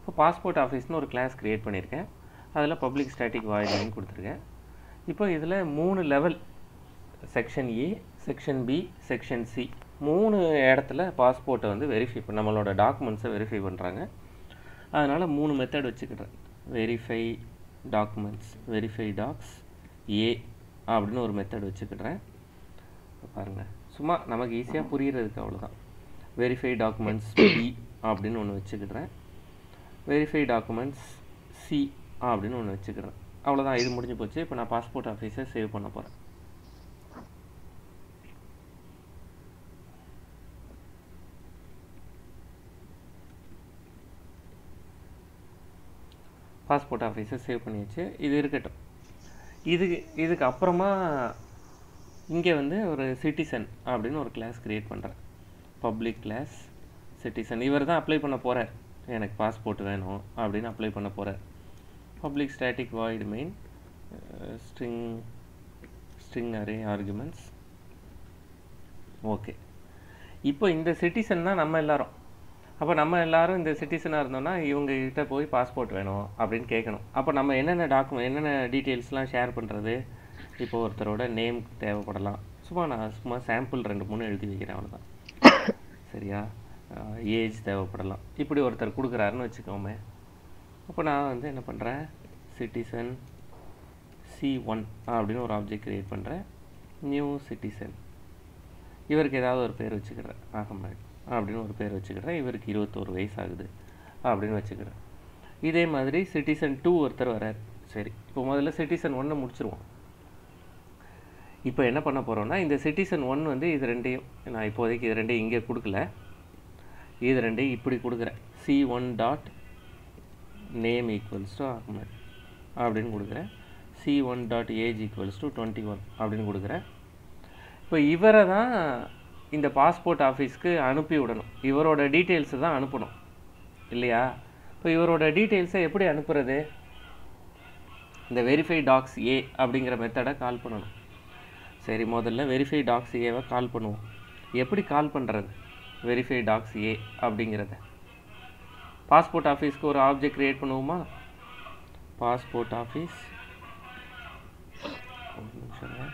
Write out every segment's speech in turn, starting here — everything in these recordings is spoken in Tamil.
இப்போ பாஸ்போர்ட் ஆஃபீஸ்னு ஒரு கிளாஸ் க்ரியேட் பண்ணியிருக்கேன் அதில் பப்ளிக் ஸ்டாட்டிக் வாய்டுன்னு கொடுத்துருக்கேன் இப்போ இதில் மூணு level section A section B section C மூணு இடத்துல பாஸ்போர்ட்டை வந்து வெரிஃபை பண்ண நம்மளோட டாக்குமெண்ட்ஸை வெரிஃபை பண்ணுறாங்க அதனால் மூணு மெத்தட் வச்சுக்கிட்டேன் verify documents verify docs A அப்படின்னு ஒரு மெத்தட் வச்சுக்கிடுறேன் பாருங்கள் சும்மா நமக்கு ஈஸியாக புரிகிறதுக்கு அவ்வளோதான் வெரிஃபை டாக்குமெண்ட்ஸ் பி அப்படின்னு ஒன்று வச்சுக்கிடுறேன் வெரிஃபை டாக்குமெண்ட்ஸ் சி அப்படின்னு ஒன்று வச்சுக்கிறேன் அவ்வளோதான் இது முடிஞ்சு போச்சு இப்போ நான் பாஸ்போர்ட் ஆஃபீஸை சேவ் பண்ண போகிறேன் பாஸ்போர்ட் ஆஃபீஸை சேவ் பண்ணியாச்சு இது இருக்கட்டும் இதுக்கு இதுக்கு அப்புறமா இங்கே வந்து ஒரு சிட்டிசன் அப்படின்னு ஒரு கிளாஸ் க்ரியேட் பண்ணுறேன் பப்ளிக் கிளாஸ் சிட்டிசன் இவர் தான் அப்ளை பண்ண போகிறார் எனக்கு பாஸ்போர்ட் வேணும் அப்படின்னு அப்ளை பண்ண போகிறார் public static void main string string array arguments okay இப்போ இந்த சிட்டிசன் தான் நம்ம எல்லாரும் அப்போ நம்ம எல்லாரும் இந்த சிட்டிசனாக இருந்தோம்னா இவங்க கிட்ட போய் பாஸ்போர்ட் வேணும் அப்படின்னு கேட்கணும் அப்போ நம்ம என்னென்ன டாக்குமெண்ட் என்னென்ன டீட்டெயில்ஸ்லாம் ஷேர் பண்ணுறது இப்போ ஒருத்தரோட நேம் தேவைப்படலாம் சும்மா நான் சும்மா சாம்பிள் ரெண்டு மூணு எழுதி வைக்கிறேன் அவ்வளோதான் சரியா ஏஜ் தேவைப்படலாம் இப்படி ஒருத்தர் கொடுக்குறாருன்னு வச்சுக்கோமே அப்போ நான் வந்து என்ன பண்ணுறேன் சிட்டிசன் சி ஒன் அப்படின்னு ஒரு ஆப்ஜெக்ட் க்ரியேட் பண்ணுறேன் நியூ சிட்டிசன் இவருக்கு ஏதாவது ஒரு பேர் வச்சுக்கிறேன் அகமது அப்படின்னு ஒரு பேர் வச்சுக்கிறேன் இவருக்கு இருபத்தோரு வயசு ஆகுது அப்படின்னு வச்சுக்கிறேன் இதே மாதிரி சிட்டிசன் டூ ஒருத்தர் வரார் சரி இப்போ முதல்ல சிட்டிசன் ஒன்னை முடிச்சிருவோம் இப்போ என்ன பண்ண போகிறோம்னா இந்த சிட்டிசன் ஒன் வந்து இது ரெண்டையும் நான் இப்போதைக்கு இது ரெண்டையும் இங்கே கொடுக்கல இது ரெண்டையும் இப்படி கொடுக்குறேன் C one dot name equals to Ahmed அப்படின்னு கொடுக்குறேன் C one dot age equals to twenty one அப்படின்னு கொடுக்குறேன் இப்போ இவரை தான் இந்த பாஸ்போர்ட் ஆஃபீஸ்க்கு அனுப்பி விடணும் இவரோட டீட்டெயில்ஸை தான் அனுப்பணும் இல்லையா இப்போ இவரோட டீட்டெயில்ஸை எப்படி அனுப்புறது இந்த வெரிஃபை டாக்ஸ் ஏ அப்படிங்கிற மெத்தடை கால் பண்ணணும் சரி முதல்ல வெரிஃபை டாக்ஸ் ஏவை கால் பண்ணுவோம் எப்படி கால் பண்ணுறது வெரிஃபை டாக்ஸ் ஏ அப்படிங்கிறத பாஸ்போர்ட் ஆஃபீஸ்க்கு ஒரு ஆப்ஜெக்ட் க்ரியேட் பண்ணுவோமா பாஸ்போர்ட் ஆஃபீஸ் ஒரு நிமிஷம்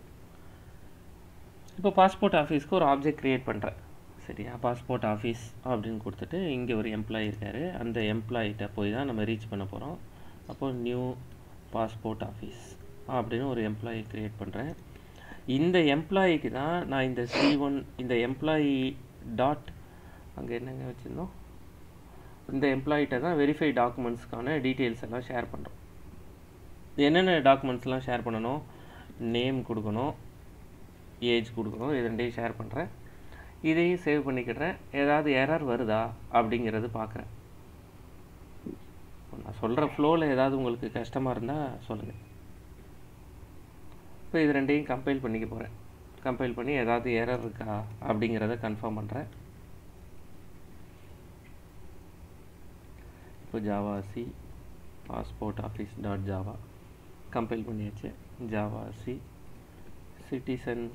இப்போ பாஸ்போர்ட் ஆஃபீஸ்க்கு ஒரு ஆப்ஜெக்ட் க்ரியேட் பண்ணுறேன் சரியா பாஸ்போர்ட் ஆஃபீஸ் அப்படின்னு கொடுத்துட்டு இங்கே ஒரு எம்ப்ளாயி இருக்கார் அந்த எம்ப்ளாயிட்ட போய் தான் நம்ம ரீச் பண்ண போகிறோம் அப்போது நியூ பாஸ்போர்ட் ஆஃபீஸ் அப்படின்னு ஒரு எம்ப்ளாயி க்ரியேட் பண்ணுறேன் இந்த எம்ப்ளாயிக்கு தான் நான் இந்த சி ஒன் இந்த எம்ப்ளாயி டாட் அங்கே என்னங்க வச்சுருந்தோம் இந்த எம்ப்ளாயிட்ட தான் வெரிஃபை டாக்குமெண்ட்ஸ்க்கான டீட்டெயில்ஸ் எல்லாம் ஷேர் பண்ணுறோம் என்னென்ன டாக்குமெண்ட்ஸ்லாம் ஷேர் பண்ணணும் நேம் கொடுக்கணும் ஏஜ் கொடுக்கணும் இது ரெண்டையும் ஷேர் பண்ணுறேன் இதையும் சேவ் பண்ணிக்கிடுறேன் ஏதாவது எரர் வருதா அப்படிங்கிறது பார்க்குறேன் நான் சொல்கிற ஃப்ளோவில் ஏதாவது உங்களுக்கு கஷ்டமாக இருந்தால் சொல்லுங்கள் இப்போ இது ரெண்டையும் கம்பைல் பண்ணிக்க போகிறேன் கம்பைல் பண்ணி ஏதாவது எரர் இருக்கா அப்படிங்கிறத கன்ஃபார்ம் பண்ணுறேன் இப்போ javac passport office dot Java compile பண்ணியாச்சு javac citizen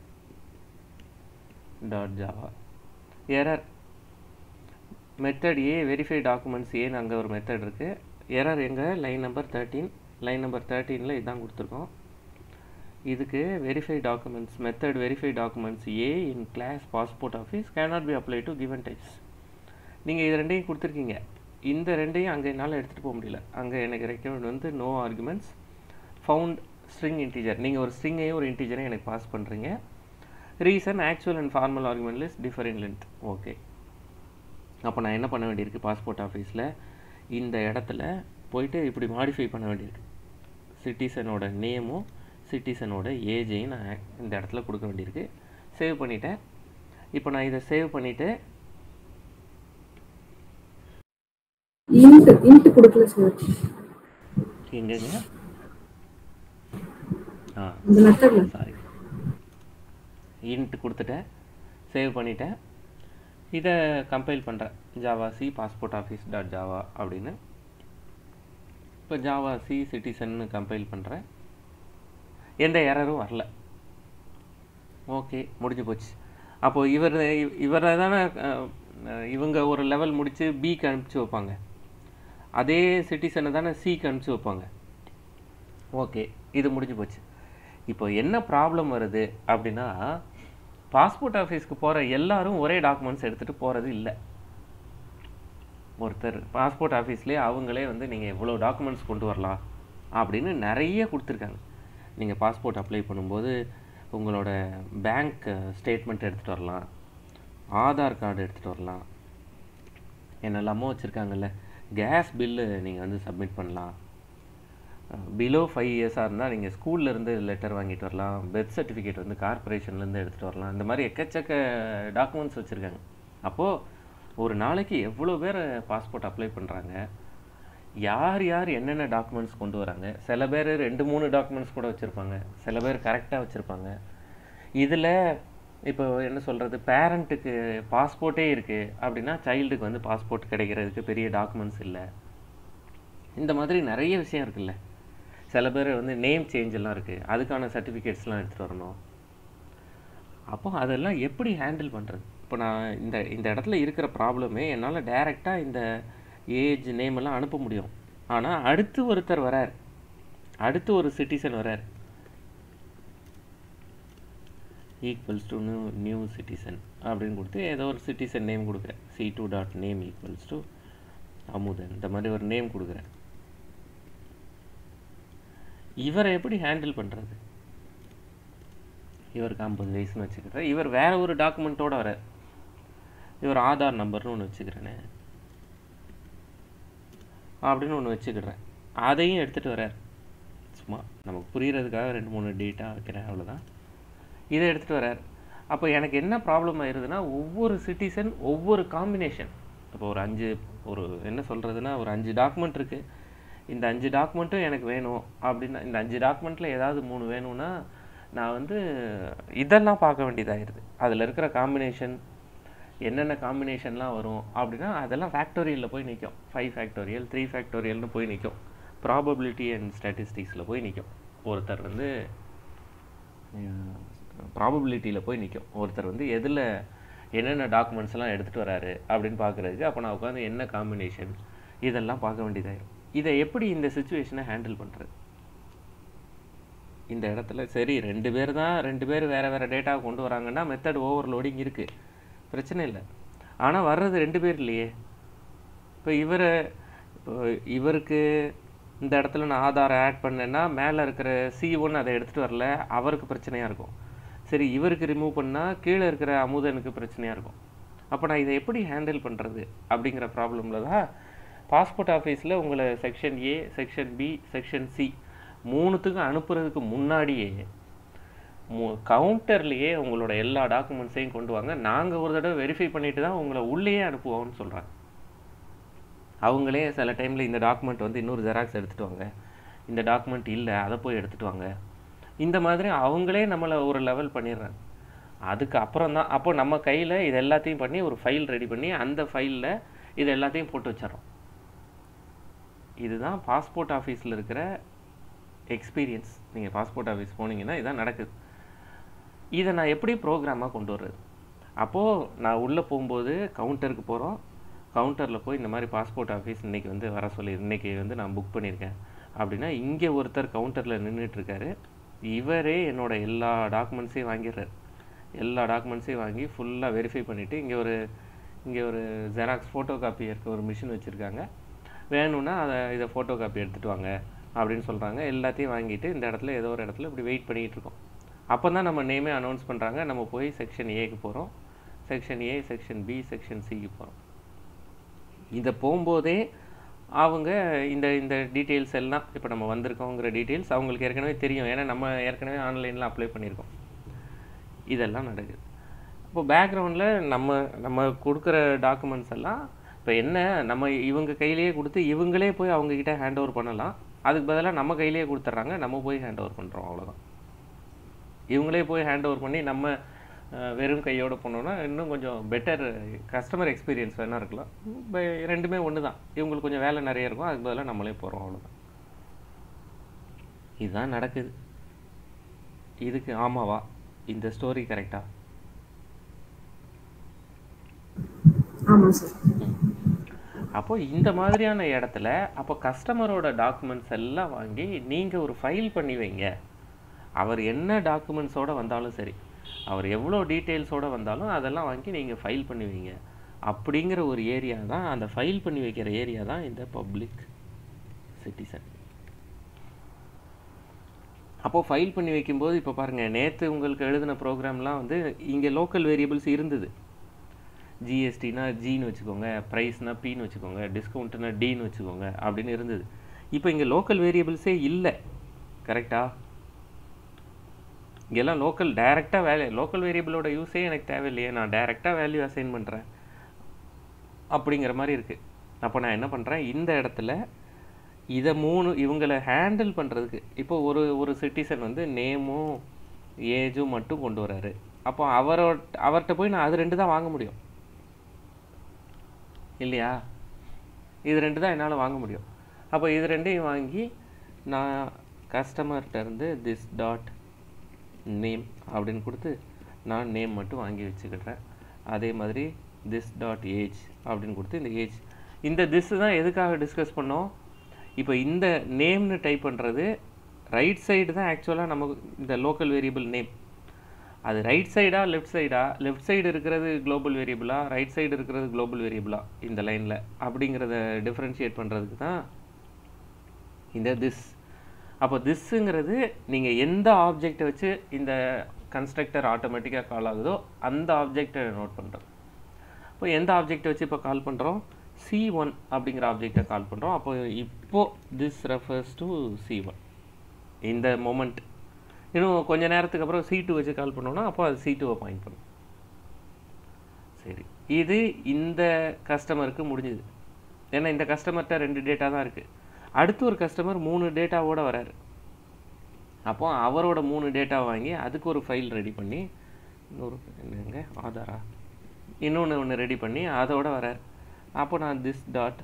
dot Java error method A verify documents ஏன்னு அங்கே ஒரு மெத்தட் இருக்குது எரர் எங்கே line number thirteen line number தேர்ட்டீனில் இதான் கொடுத்துருக்கோம் இதுக்கு verify documents method verify documents A in class passport office cannot be apply to given types நீங்கள் இது ரெண்டையும் கொடுத்துருக்கீங்க இந்த ரெண்டையும் அங்கே என்னால் எடுத்துகிட்டு போக முடியல அங்கே எனக்கு ரெக்கமெண்ட் வந்து no arguments found string integer நீங்கள் ஒரு ஸ்ட்ரிங்கையும் ஒரு இன்டீஜரையும் எனக்கு பாஸ் பண்ணுறீங்க reason actual and formal argument list different length okay அப்போ நான் என்ன பண்ண வேண்டியிருக்கு பாஸ்போர்ட் ஆஃபீஸில் இந்த இடத்துல போயிட்டு இப்படி மாடிஃபை பண்ண வேண்டியிருக்கு சிட்டிசனோட நேமும் சிட்டிசனோட ஏஜையும் நான் இந்த இடத்துல கொடுக்க வேண்டியிருக்கு சேவ் பண்ணிட்டேன் இப்போ நான் இதை சேவ் பண்ணிவிட்டு இன்ட் இன்ட் கொடுக்கல சார் எங்கேங்க ஆ இந்த மெத்தட்ல சாரி இன்ட் கொடுத்துட்டேன் சேவ் பண்ணிட்டேன் இதை கம்பைல் பண்ணுறேன் javac passport office dot Java அப்படின்னு இப்போ ஜாவா சி சிட்டிசன் கம்பைல் பண்ணுறேன் எந்த எரரும் வரல ஓகே முடிஞ்சு போச்சு அப்போது இவர் இவரை தானே அஹ், இவங்க ஒரு லெவல் முடித்து பிக்கு அனுப்பிச்சி வைப்பாங்க அதே சிட்டிசனை தானே சிக்கு அனுப்பிச்சி வைப்பாங்க ஓகே இது முடிஞ்சு போச்சு இப்போ என்ன ப்ராப்ளம் வருது அப்படின்னா பாஸ்போர்ட் ஆஃபீஸ்க்கு போகிற எல்லாரும் ஒரே டாக்குமெண்ட்ஸ் எடுத்துகிட்டு போகிறது இல்லை ஒருத்தர் பாஸ்போர்ட் ஆஃபீஸ்லேயே அவங்களே வந்து நீங்கள் எவ்வளோ டாக்குமெண்ட்ஸ் கொண்டு வரலாம் அப்படின்னு நிறைய கொடுத்துருக்காங்க நீங்கள் பாஸ்போர்ட் அப்ளை பண்ணும்போது உங்களோட பேங்க் ஸ்டேட்மெண்ட் எடுத்துகிட்டு வரலாம் ஆதார் கார்டு எடுத்துகிட்டு வரலாம் என்னெல்லாமோ வச்சுருக்காங்கல்ல கேஸ் பில்லு நீங்கள் வந்து சப்மிட் பண்ணலாம் பிலோ ஃபைவ் இயர்ஸாக இருந்தால் நீங்கள் ஸ்கூல்லேருந்து லெட்டர் வாங்கிட்டு வரலாம் பெர்த் சர்டிஃபிகேட் வந்து கார்ப்பரேஷன்லேருந்து எடுத்துகிட்டு வரலாம் இந்த மாதிரி எக்கச்சக்க டாக்குமெண்ட்ஸ் வச்சுருக்காங்க அப்போது ஒரு நாளைக்கு எவ்வளோ பேர் பாஸ்போர்ட் அப்ளை பண்ணுறாங்க யார் யார் என்னென்ன டாக்குமெண்ட்ஸ் கொண்டு வராங்க சில பேர் ரெண்டு மூணு டாக்குமெண்ட்ஸ் கூட வச்சுருப்பாங்க சில பேர் கரெக்டாக வச்சுருப்பாங்க இதில் இப்போ என்ன சொல்கிறது பேரண்ட்டுக்கு பாஸ்போர்ட்டே இருக்குது அப்படின்னா சைல்டுக்கு வந்து பாஸ்போர்ட் கிடைக்கிறதுக்கு பெரிய டாக்குமெண்ட்ஸ் இல்லை இந்த மாதிரி நிறைய விஷயம் இருக்குல்ல சில பேர் வந்து நேம் சேஞ்ச் எல்லாம் இருக்குது அதுக்கான சர்டிஃபிகேட்ஸ்லாம் எடுத்துகிட்டு வரணும் அப்போ அதெல்லாம் எப்படி ஹேண்டில் பண்ணுறது இப்போ நான் இந்த இந்த இடத்துல இருக்கிற ப்ராப்ளமே என்னால் டைரெக்டாக இந்த ஏஜ் நேம் எல்லாம் அனுப்ப முடியும் ஆனால் அடுத்து ஒருத்தர் வரார் அடுத்து ஒரு சிட்டிசன் வரார் equals to new new citizen அப்படின்னு கொடுத்து ஏதோ ஒரு சிட்டிசன் நேம் கொடுக்குறேன் C two dot name equals to Amudhan இந்த மாதிரி ஒரு நேம் கொடுக்குறேன் இவரை எப்படி ஹேண்டில் பண்ணுறது இவருக்கு ஐம்பது வயசுன்னு வச்சுக்கிறேன் இவர் வேற ஒரு டாக்குமெண்ட்டோட வரார் இவர் ஆதார் நம்பர்னு ஒன்று வச்சுக்கிறேனே அப்படின்னு ஒன்று வச்சுக்கிறேன் அதையும் எடுத்துகிட்டு வரார் சும்மா நமக்கு புரியறதுக்காக ரெண்டு மூணு டேட்டா வைக்கிறேன் அவ்வளோதான் இதை எடுத்துகிட்டு வரார் அப்போ எனக்கு என்ன ப்ராப்ளம் ஆயிருதுன்னா ஒவ்வொரு சிட்டிசன் ஒவ்வொரு காம்பினேஷன் இப்போ ஒரு அஞ்சு ஒரு என்ன சொல்கிறதுனா ஒரு அஞ்சு டாக்குமெண்ட் இருக்குது இந்த அஞ்சு டாக்குமெண்ட்டும் எனக்கு வேணும் அப்படின்னா இந்த அஞ்சு டாக்குமெண்ட்டில் ஏதாவது மூணு வேணும்னா நான் வந்து இதெல்லாம் பார்க்க வேண்டியதாகிடுது அதில் இருக்கிற காம்பினேஷன் என்னென்ன காம்பினேஷன்லாம் வரும் அப்படின்னா அதெல்லாம் ஃபேக்டோரியலில் போய் நிற்கும் ஃபைவ் ஃபேக்டோரியல் த்ரீ ஃபேக்டோரியல்னு போய் நிற்கும் ப்ராபபிலிட்டி அண்ட் ஸ்டாட்டிஸ்டிக்ஸில் போய் நிற்கும் ஒருத்தர் வந்து ப்ராபபிலிட்டியில் போய் நிற்கும் ஒருத்தர் வந்து எதில் என்னென்ன டாக்குமெண்ட்ஸ் எல்லாம் எடுத்துகிட்டு வராரு அப்படின்னு பார்க்குறதுக்கு அப்போ நான் உட்காந்து என்ன காம்பினேஷன் இதெல்லாம் பார்க்க வேண்டியதாயிரும் இதை எப்படி இந்த சுச்சுவேஷனை ஹேண்டில் பண்ணுறது இந்த இடத்துல சரி ரெண்டு பேர் தான் ரெண்டு பேர் வேறு வேறு டேட்டா கொண்டு வராங்கன்னா மெத்தட் ஓவர்லோடிங் இருக்குது பிரச்சனை இல்லை ஆனால் வர்றது ரெண்டு பேர் இல்லையே இப்போ இவர் இப்போ இவருக்கு இந்த இடத்துல நான் ஆதார் ஆட் பண்ணேன்னா மேலே இருக்கிற சி ஒன் அதை எடுத்துகிட்டு வரல அவருக்கு பிரச்சனையாக இருக்கும் சரி இவருக்கு ரிமூவ் பண்ணால் கீழே இருக்கிற அமுதனுக்கு பிரச்சனையாக இருக்கும் அப்போ நான் இதை எப்படி ஹேண்டில் பண்ணுறது அப்படிங்கிற ப்ராப்ளமில் தான் பாஸ்போர்ட் ஆஃபீஸில் உங்களை section A section B section C மூணுத்துக்கும் அனுப்புறதுக்கு முன்னாடியே மு கவுண்டர்லேயே உங்களோட எல்லா டாக்குமெண்ட்ஸையும் கொண்டு வாங்க நாங்கள் ஒரு தடவை வெரிஃபை பண்ணிட்டு தான் உங்களை உள்ளேயே அனுப்புவோம்னு சொல்கிறாங்க அவங்களே சில டைமில் இந்த டாக்குமெண்ட் வந்து இன்னொரு ஜெராக்ஸ் எடுத்துகிட்டு வாங்க இந்த டாக்குமெண்ட் இல்லை அதை போய் எடுத்துகிட்டு வாங்க இந்த மாதிரி அவங்களே நம்மளை ஒரு லெவல் பண்ணிடுறாங்க அதுக்கு அப்புறம் தான் அப்போ நம்ம கையில் இது எல்லாத்தையும் பண்ணி ஒரு ஃபைல் ரெடி பண்ணி அந்த ஃபைலில் இது எல்லாத்தையும் போட்டு வச்சிடறோம் இதுதான் பாஸ்போர்ட் ஆஃபீஸில் இருக்கிற எக்ஸ்பீரியன்ஸ் நீங்கள் பாஸ்போர்ட் ஆஃபீஸ் போனீங்கன்னா இதான் நடக்குது இதை நான் எப்படி ப்ரோக்ராமாக கொண்டு வர்றது அப்போது நான் உள்ளே போகும்போது கவுண்டருக்கு போகிறோம் கவுண்டரில் போய் இந்த மாதிரி பாஸ்போர்ட் ஆஃபீஸ் இன்றைக்கி வந்து வர சொல்லி இன்றைக்கி வந்து நான் புக் பண்ணியிருக்கேன் அப்படின்னா இங்கே ஒருத்தர் கவுண்டரில் நின்றுட்டுருக்காரு இவரே என்னோட எல்லா டாக்குமெண்ட்ஸையும் வாங்கிடுறாரு எல்லா டாக்குமெண்ட்ஸையும் வாங்கி ஃபுல்லாக வெரிஃபை பண்ணிவிட்டு இங்கே ஒரு இங்கே ஒரு ஜெராக்ஸ் ஃபோட்டோ காப்பி இருக்க ஒரு மிஷின் வச்சுருக்காங்க வேணும்னா அதை இதை ஃபோட்டோ காப்பி எடுத்துகிட்டு வாங்க அப்படின்னு சொல்கிறாங்க எல்லாத்தையும் வாங்கிட்டு இந்த இடத்துல ஏதோ ஒரு இடத்துல இப்படி வெயிட் பண்ணிகிட்டு இருக்கோம் அப்போ தான் நம்ம நேமே அனௌன்ஸ் பண்ணுறாங்க நம்ம போய் செக்ஷன் ஏக்கு போகிறோம் section A section B section சிக்கு போகிறோம் இதை போகும்போதே அவங்க இந்த இந்த டீட்டெயில்ஸ் எல்லாம் இப்போ நம்ம வந்திருக்கோங்கிற டீட்டெயில்ஸ் அவங்களுக்கு ஏற்கனவே தெரியும் ஏன்னா நம்ம ஏற்கனவே ஆன்லைனில் அப்ளை பண்ணியிருக்கோம் இதெல்லாம் நடக்குது இப்போ பேக்ரவுண்டில் நம்ம நம்ம கொடுக்குற டாக்குமெண்ட்ஸ் எல்லாம் இப்போ என்ன நம்ம இவங்க கையிலேயே கொடுத்து இவங்களே போய் அவங்கக்கிட்ட ஹேண்ட் ஓவர் பண்ணலாம் அதுக்கு பதிலாக நம்ம கையிலேயே கொடுத்துட்றாங்க நம்ம போய் ஹேண்ட் ஓவர் பண்ணுறோம் அவ்வளோதான் இவங்களே போய் ஹேண்ட் ஓவர் பண்ணி நம்ம அஹ், வெறும் கையோடு போனோம்னா இன்னும் கொஞ்சம் பெட்டர் கஸ்டமர் எக்ஸ்பீரியன்ஸ் வேணா இருக்கலாம் ப- ரெண்டுமே ஒன்று தான் இவங்களுக்கு கொஞ்சம் வேலை நிறைய இருக்கும் அதுக்கு பதிலாக நம்மளே போகிறோம் அவ்வளோதான் இதுதான் நடக்குது இதுக்கு ஆமாவா இந்த ஸ்டோரி கரெக்டா ஆமாம் சார் அப்போ இந்த மாதிரியான இடத்துல அப்போ கஸ்டமரோட டாக்குமெண்ட்ஸ் எல்லாம் வாங்கி நீங்கள் ஒரு ஃபைல் பண்ணி வைங்க அவர் என்ன டாக்குமெண்ட்ஸோட வந்தாலும் சரி அவர் எவ்வளோ டீட்டெயில்ஸோட வந்தாலும் அதெல்லாம் வாங்கி நீங்கள் ஃபைல் பண்ணி வைங்க அப்படிங்கிற ஒரு ஏரியா தான் அந்த ஃபைல் பண்ணி வைக்கிற ஏரியா தான் இந்த பப்ளிக் சிட்டிசன் அப்போது ஃபைல் பண்ணி வைக்கும்போது இப்போ பாருங்கள் நேற்று உங்களுக்கு எழுதின ப்ரோக்ராம்லாம் வந்து இங்கே லோக்கல் வேரியபிள்ஸ் இருந்தது ஜிஎஸ்டினா ஜின்னு வச்சுக்கோங்க ப்ரைஸ்னா பின்னு வச்சுக்கோங்க டிஸ்கவுண்ட்னா டின்னு வச்சுக்கோங்க அப்படின்னு இருந்தது இப்போ இங்கே லோக்கல் வேரியபிள்ஸே இல்லை கரெக்டா இங்கெல்லாம் லோக்கல் டைரெக்டாக வேல்யூ லோக்கல் வேரியபிளோட யூஸே எனக்கு தேவையில்லையே நான் டைரெக்டாக வேல்யூ அசைன் பண்ணுறேன் அப்படிங்கிற மாதிரி இருக்குது அப்போ நான் என்ன பண்ணுறேன் இந்த இடத்துல இதை மூணு இவங்களை ஹேண்டில் பண்ணுறதுக்கு இப்போ ஒரு ஒரு சிட்டிசன் வந்து நேமும் ஏஜும் மட்டும் கொண்டு வராரு அப்போ அவரோட அவர்கிட்ட போய் நான் அது ரெண்டு தான் வாங்க முடியும் இல்லையா இது ரெண்டு தான் என்னால் வாங்க முடியும் அப்போ இது ரெண்டையும் வாங்கி நான் கஸ்டமர்கிட்ட இருந்து திஸ் டாட் நேம் அப்படின்னு கொடுத்து நான் நேம் மட்டும் வாங்கி வச்சுக்கிட்டேன் அதே மாதிரி திஸ் டாட் ஏஜ் அப்படின்னு கொடுத்து இந்த ஏஜ் இந்த திஸ் தான் எதுக்காக டிஸ்கஸ் பண்ணோம் இப்போ இந்த நேம்னு டைப் பண்ணுறது ரைட் சைடு தான் ஆக்சுவலாக நமக்கு இந்த லோக்கல் வேரியபிள் நேம் அது ரைட் சைடா லெஃப்ட் சைடா லெஃப்ட் சைடு இருக்கிறது குளோபல் வேரியபிளா ரைட் சைடு இருக்கிறது குளோபல் வேரியபிளா இந்த லைனில் அப்படிங்கிறத டிஃப்ரென்ஷியேட் பண்ணுறதுக்கு தான் இந்த திஸ் அப்போ திஸ்ஸுங்கிறது நீங்கள் எந்த ஆப்ஜெக்டை வச்சு இந்த கன்ஸ்ட்ரக்டர் ஆட்டோமேட்டிக்காக கால் ஆகுதோ அந்த ஆப்ஜெக்டை நோட் பண்ணுறோம் இப்போ எந்த ஆப்ஜெக்டை வச்சு இப்போ கால் பண்ணுறோம் சி ஒன் அப்படிங்கிற ஆப்ஜெக்டை கால் பண்ணுறோம் அப்போ இப்போ this refers to C one இந்த மொமெண்ட் இன்னும் கொஞ்ச நேரத்துக்கு அப்புறம் சி டூ வச்சு கால் பண்ணோம்னா அப்போ அது சி டூவை பாயிண்ட் பண்ணும் சரி இது இந்த கஸ்டமருக்கு முடிஞ்சுது ஏன்னா இந்த கஸ்டமர்கிட்ட ரெண்டு டேட்டா தான் இருக்குது அடுத்து ஒரு கஸ்டமர் மூணு டேட்டாவோட வராரு அப்போ அவரோட மூணு டேட்டா வாங்கி அதுக்கு ஒரு ஃபைல் ரெடி பண்ணி இன்னொரு என்னங்க ஆதாரா இன்னொன்று ஒன்று ரெடி பண்ணி அதோட வரார் அப்போ நான் திஸ் டாட்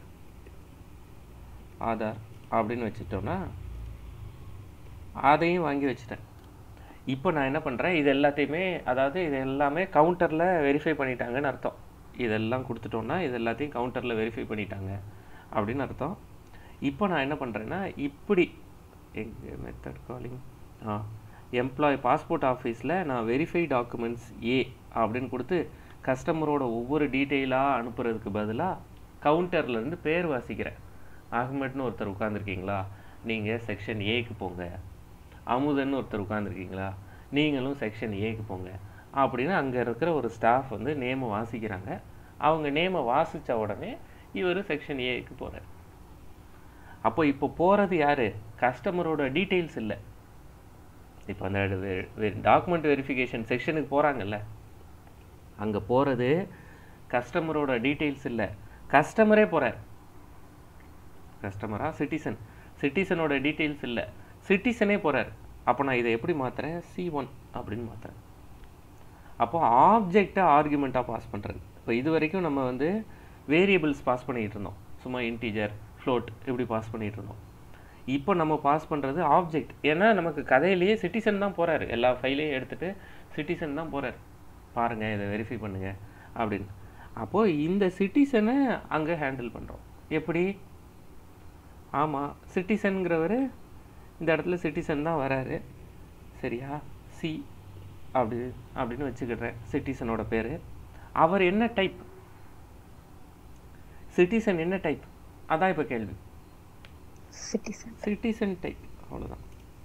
ஆதார் அப்படின்னு வச்சுட்டோன்னா அதையும் வாங்கி வச்சுட்டேன் இப்போ நான் என்ன பண்ணுறேன் இது எல்லாத்தையுமே அதாவது இது எல்லாமே கவுண்டரில் வெரிஃபை பண்ணிட்டாங்கன்னு அர்த்தம் இதெல்லாம் கொடுத்துட்டோன்னா இது எல்லாத்தையும் கவுண்டரில் வெரிஃபை பண்ணிட்டாங்க அப்படின்னு அர்த்தம் இப்போ நான் என்ன பண்ணுறேன்னா இப்படி எங்கள் மெத்தட் காலிங் ஆ எம்ப்ளாய் பாஸ்போர்ட் ஆஃபீஸில் நான் வெரிஃபை டாக்குமெண்ட்ஸ் ஏ அப்படின்னு கொடுத்து கஸ்டமரோட ஒவ்வொரு டீட்டெயிலாக அனுப்புறதுக்கு பதிலாக கவுண்டர்லேருந்து பேர் வாசிக்கிறேன் அகமட்னு ஒருத்தர் உட்காந்துருக்கீங்களா நீங்கள் செக்ஷன் ஏக்கு போங்க அமுதன் ஒருத்தர் உட்காந்துருக்கீங்களா நீங்களும் செக்ஷன் ஏக்கு போங்க அப்படின்னு அங்கே இருக்கிற ஒரு ஸ்டாஃப் வந்து நேமை வாசிக்கிறாங்க அவங்க நேமை வாசித்த உடனே இவர் செக்ஷன் ஏக்கு போகிறார் அப்போ இப்போ போகிறது யார் கஸ்டமரோட டீட்டெயில்ஸ் இல்லை இப்போ அந்த டாக்குமெண்ட் வெரிஃபிகேஷன் செக்ஷனுக்கு போகிறாங்கல்ல அங்கே போகிறது கஸ்டமரோட டீட்டெயில்ஸ் இல்லை கஸ்டமரே போகிறார் கஸ்டமரா சிட்டிசன் சிட்டிசனோட டீட்டெயில்ஸ் இல்லை சிட்டிசனே போகிறார் அப்போ நான் இதை எப்படி மாற்றுறேன் சி ஒன் அப்படின்னு மாற்றுறேன் அப்போ ஆப்ஜெக்டை ஆர்குமெண்ட்டாக பாஸ் பண்ணுறது இப்போ இது வரைக்கும் நம்ம வந்து வேரியபிள்ஸ் பாஸ் பண்ணிகிட்டு இருந்தோம் சும்மா இன்டீஜர் ஃப்ளோட் இப்படி பாஸ் பண்ணிகிட்டு இருந்தோம் இப்போ நம்ம பாஸ் பண்ணுறது ஆப்ஜெக்ட் ஏன்னா நமக்கு கதையிலேயே சிட்டிசன் தான் போகிறாரு எல்லா ஃபைலையும் எடுத்துகிட்டு சிட்டிசன் தான் போகிறார் பாருங்கள் இதை வெரிஃபை பண்ணுங்கள் அப்படின்னு அப்போது இந்த சிட்டிசனை அங்கே ஹேண்டில் பண்ணுறோம் எப்படி ஆமாம் சிட்டிசனுங்கிறவர் இந்த இடத்துல சிட்டிசன் தான் வராரு சரியா சி அப்படி அப்படின்னு வச்சுக்கிடுறேன் சிட்டிசனோட பேர் அவர் என்ன டைப் சிட்டிசன் என்ன டைப் அதான் இப்போ கேள்வி சிட்டிசன் சிட்டிசன் டைப் அவ்வளோதான்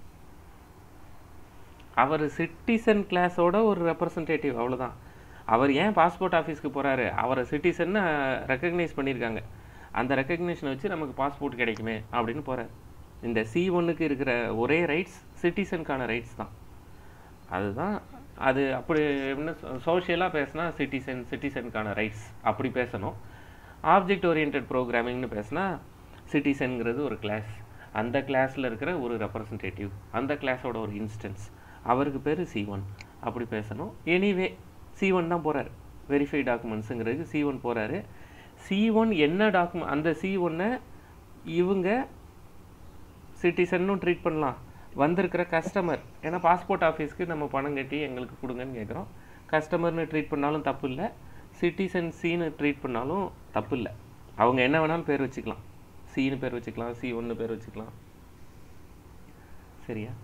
அவர் சிட்டிசன் கிளாஸோட ஒரு ரெப்ரசன்டேட்டிவ் அவ்வளோதான் அவர் ஏன் பாஸ்போர்ட் ஆஃபீஸ்க்கு போகிறாரு அவரை சிட்டிசன்னு ரெக்கக்னைஸ் பண்ணியிருக்காங்க அந்த ரெக்கக்னேஷனை வச்சு நமக்கு பாஸ்போர்ட் கிடைக்குமே அப்படின்னு போகிறார் இந்த சி ஒன்னுக்கு இருக்கிற ஒரே ரைட்ஸ் சிட்டிசனுக்கான ரைட்ஸ் தான் அதுதான் அது அப்படி என்ன சோஷியலாக பேசினா சிட்டிசன் சிட்டிசனுக்கான ரைட்ஸ் அப்படி பேசணும் ஆப்ஜெக்ட் ஓரியன்ட் ப்ரோக்ராமிங்னு பேசினா சிட்டிசனுங்கிறது ஒரு கிளாஸ் அந்த கிளாஸில் இருக்கிற ஒரு ரெப்ரசன்டேட்டிவ் அந்த கிளாஸோட ஒரு இன்ஸ்டன்ஸ் அவருக்கு பேர் சி ஒன் அப்படி பேசணும் எனிவே சி ஒன் தான் போகிறார் வெரிஃபை டாக்குமெண்ட்ஸுங்கிறதுக்கு சி ஒன் போகிறாரு சி ஒன் என்ன டாக்குமெண்ட் அந்த சி ஒன்னை இவங்க சிட்டிசன்னும் ட்ரீட் பண்ணலாம் வந்திருக்கிற கஸ்டமர் ஏன்னா பாஸ்போர்ட் ஆஃபீஸ்க்கு நம்ம பணம் கட்டி எங்களுக்கு கொடுங்கன்னு கேட்குறோம் கஸ்டமர்னு ட்ரீட் பண்ணாலும் தப்பு இல்லை சிட்டிசன் சீனு ட்ரீட் பண்ணாலும் தப்பு இல்லை அவங்க என்ன வேணாலும் பேர் வச்சுக்கலாம் சின்னு பேர் வச்சுக்கலாம் சி ஒன்று பேர் வச்சுக்கலாம் சரியா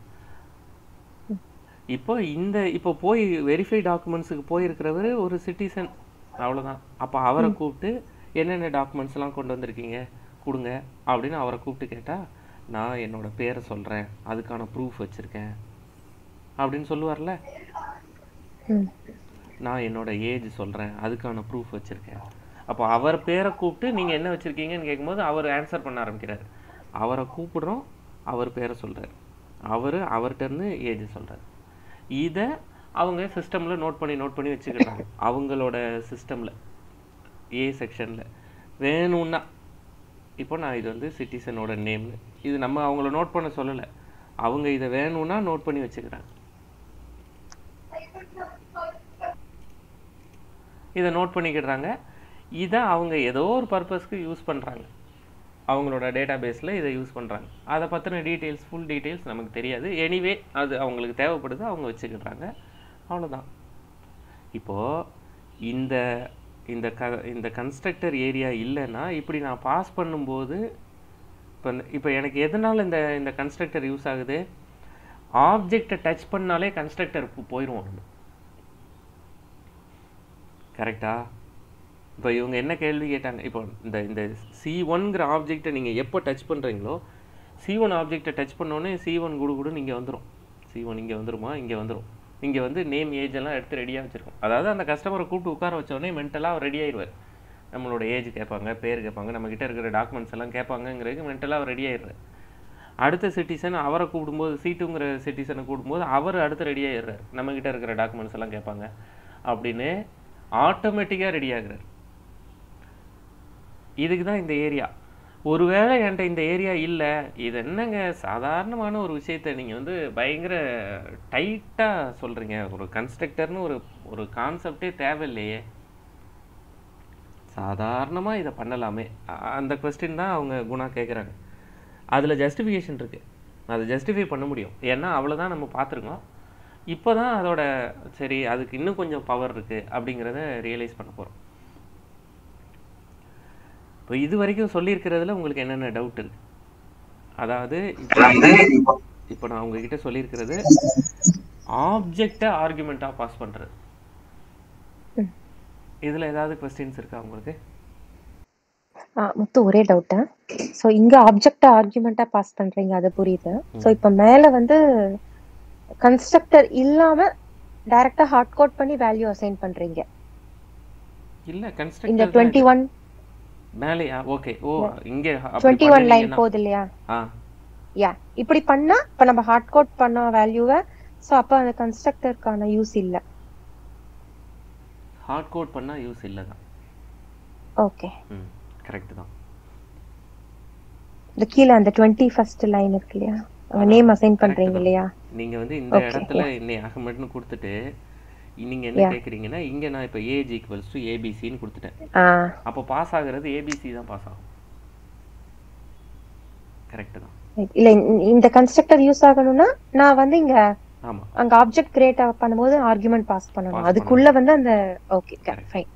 இப்போ இந்த இப்போ போய் வெரிஃபை டாக்குமெண்ட்ஸுக்கு போயிருக்கிறவர் ஒரு சிட்டிசன் அவ்வளவுதான் அப்போ அவரை கூப்பிட்டு என்னென்ன டாக்குமெண்ட்ஸ் எல்லாம் கொண்டு வந்திருக்கீங்க கொடுங்க அப்படின்னு அவரை கூப்பிட்டு கேட்டா நான் என்னோட பேரை சொல்றேன் அதுக்கான ப்ரூஃப் வச்சிருக்கேன் அப்படின்னு சொல்லுவார்ல ம் நான் என்னோட ஏஜ் சொல்றேன் அதுக்கான ப்ரூஃப் வச்சிருக்கேன் அப்போ அவர் பேரை கூப்பிட்டு நீங்க என்ன வச்சிருக்கீங்கன்னு கேட்கும்போது அவர் ஆன்சர் பண்ண ஆரம்பிக்கிறார் அவரை கூப்பிடுறோம் அவர் பேரை சொல்றாரு அவர் அவர்கிட்ட இருந்து ஏஜ் சொல்றாரு இதை அவங்க சிஸ்டம்ல நோட் பண்ணி நோட் பண்ணி வச்சுக்கிறாங்க அவங்களோட சிஸ்டம்ல ஏ செக்ஷன்ல வேணும்னா இப்போ நான் இது வந்து சிட்டிசனோட நேம்னு இது நம்ம அவங்கள நோட் பண்ண சொல்லலை அவங்க இதை வேணும்னா நோட் பண்ணி வச்சுக்கிறாங்க இதை நோட் பண்ணிக்கிடுறாங்க இதை அவங்க ஏதோ ஒரு பர்பஸ்க்கு யூஸ் பண்ணுறாங்க அவங்களோட டேட்டா பேஸில் இதை யூஸ் பண்ணுறாங்க அதை பற்றின டீட்டெயில்ஸ் ஃபுல் டீட்டெயில்ஸ் நமக்கு தெரியாது எனிவே அது அவங்களுக்கு தேவைப்படுது அவங்க வச்சுக்கிடுறாங்க அவ்வளோதான் இப்போது இந்த இந்த க இந்த கன்ஸ்ட்ரக்டர் ஏரியா இல்லைன்னா இப்படி நான் பாஸ் பண்ணும்போது இப்போ இப்போ எனக்கு எதனால் இந்த இந்த கன்ஸ்ட்ரக்டர் யூஸ் ஆகுது ஆப்ஜெக்டை டச் பண்ணாலே கன்ஸ்ட்ரக்டர் போயிடுவோம் நம்ம கரெக்டா இப்போ இவங்க என்ன கேள்வி கேட்டாங்க இப்போ இந்த இந்த சி ஒன்கிற ஆப்ஜெக்டை நீங்கள் எப்போ டச் பண்ணுறீங்களோ சி ஒன் ஆப்ஜெக்டை டச் பண்ணோன்னே சி ஒன் குடு குடுன்னு இங்கே வந்துடும் சி ஒன் இங்கே வந்துருமா இங்கே வந்துடும் இங்கே வந்து நேம் ஏஜ் எல்லாம் எடுத்து ரெடியாக வச்சுருக்கோம் அதாவது அந்த கஸ்டமரை கூப்பிட்டு உட்கார வச்சோடனே மென்டலாக ரெடி ஆயிடுவார் நம்மளோட ஏஜ் கேட்பாங்க பேர் கேட்பாங்க நம்மக்கிட்ட இருக்கிற டாக்குமெண்ட்ஸ் எல்லாம் கேட்பாங்கங்கிறதுக்கு மென்டலாக ரெடி ஆயிடுறாரு அடுத்த சிட்டிசன் அவரை கூப்பிடும்போது சீட்டுங்கிற சிட்டிசனை கூப்பிடும்போது அவர் அடுத்து ரெடி ஆயிடுறாரு நம்மக்கிட்ட இருக்கிற டாக்குமெண்ட்ஸ் எல்லாம் கேட்பாங்க அப்படின்னு ஆட்டோமேட்டிக்காக ரெடி ஆகுறாரு இதுக்கு தான் இந்த ஏரியா ஒருவேளை என்கிட்ட இந்த ஏரியா இல்லை இது என்னங்க சாதாரணமான ஒரு விஷயத்தை நீங்கள் வந்து பயங்கர டைட்டாக சொல்கிறீங்க ஒரு கன்ஸ்ட்ரக்டர்னு ஒரு ஒரு கான்செப்டே தேவையில்லையே சாதாரணமாக இதை பண்ணலாமே அ- அந்த கொஸ்டின் தான் அவங்க குணா கேட்குறாங்க அதில் ஜஸ்டிஃபிகேஷன் இருக்குது அதை ஜஸ்டிஃபை பண்ண முடியும் ஏன்னா அவ்வளோதான் நம்ம பார்த்துருக்கோம் இப்போ தான் அதோட சரி அதுக்கு இன்னும் கொஞ்சம் பவர் இருக்குது அப்படிங்கிறத ரியலைஸ் பண்ண போகிறோம் இப்போ இது வரைக்கும் சொல்லியிருக்கிறதுல உங்களுக்கு என்னென்ன டவுட் இருக்கு அதாவது இப்போ இப்போ நான் உங்ககிட்ட சொல்லியிருக்கிறது ஆப்ஜெக்டை ஆர்குமெண்ட்டாக பாஸ் பண்ணுறது இதில் ஏதாவது கொஸ்டின்ஸ் இருக்கா உங்களுக்கு ஆ, மொத்தம் ஒரே டவுட்டா ஸோ இங்க ஆப்ஜெக்ட் ஆர்குமெண்டா பாஸ் பண்றீங்க அது புரியுது ஸோ இப்போ மேல வந்து கன்ஸ்ட்ரக்டர் இல்லாம டைரக்டா ஹார்ட் கோட் பண்ணி வேல்யூ அசைன் பண்றீங்க இல்லை இந்த கன்ஸ்ட்ரக்டர் டுவெண்ட்டி ஒன் மேலேயா ஓகே ஓ இங்கே அப்படி டுவெண்ட்டி ஒன் லைன் பண்ணினீங்கன்னா- போகுது இல்லையா ஆ யா இப்படி பண்ணா இப்ப நம்ம ஹார்ட் கோட் பண்ண வேல்யூவை ஸோ அப்ப அந்த கன்ஸ்ட்ரக்டருக்கான யூஸ் இல்ல ஹார்ட் கோட் பண்ணால் யூஸ் இல்லை தான் ஓகே ம் கரெக்ட் தான் இந்த கீழே அந்த டுவெண்ட்டி ஃபர்ஸ்ட் லைன் இருக்கு இல்லையா அங்க நேம் அசைன் பண்றீங்க தான். இல்லையா நீங்க வந்து இந்த Okay, இடத்துல இன்னை அகமட்னு கொடுத்துட்டு நீங்க என்ன Yeah. கேக்குறீங்கன்னா இங்க நான் இப்போ ஏஜ் ஈக்குவல்ஸ் டு ஏபிசின்னு கொடுத்துட்டேன் ஆ அப்போ பாஸ் ஆகுறது ஏபிசி தான் பாஸ் ஆகும் கரெக்ட் தான் right. இல்ல இந்த- இந்த கன்ஸ்ட்ரக்டர் யூஸ் ஆகணும்னா நான் வந்து இங்க ஆமா அங்க ஆப்ஜெக்ட் கிரியேட் பண்ணும்போது ஆர்குமெண்ட் பாஸ் பண்ணணும் Pass அதுக்குள்ள வந்து அந்த ஓகே Correct. ஃபைன்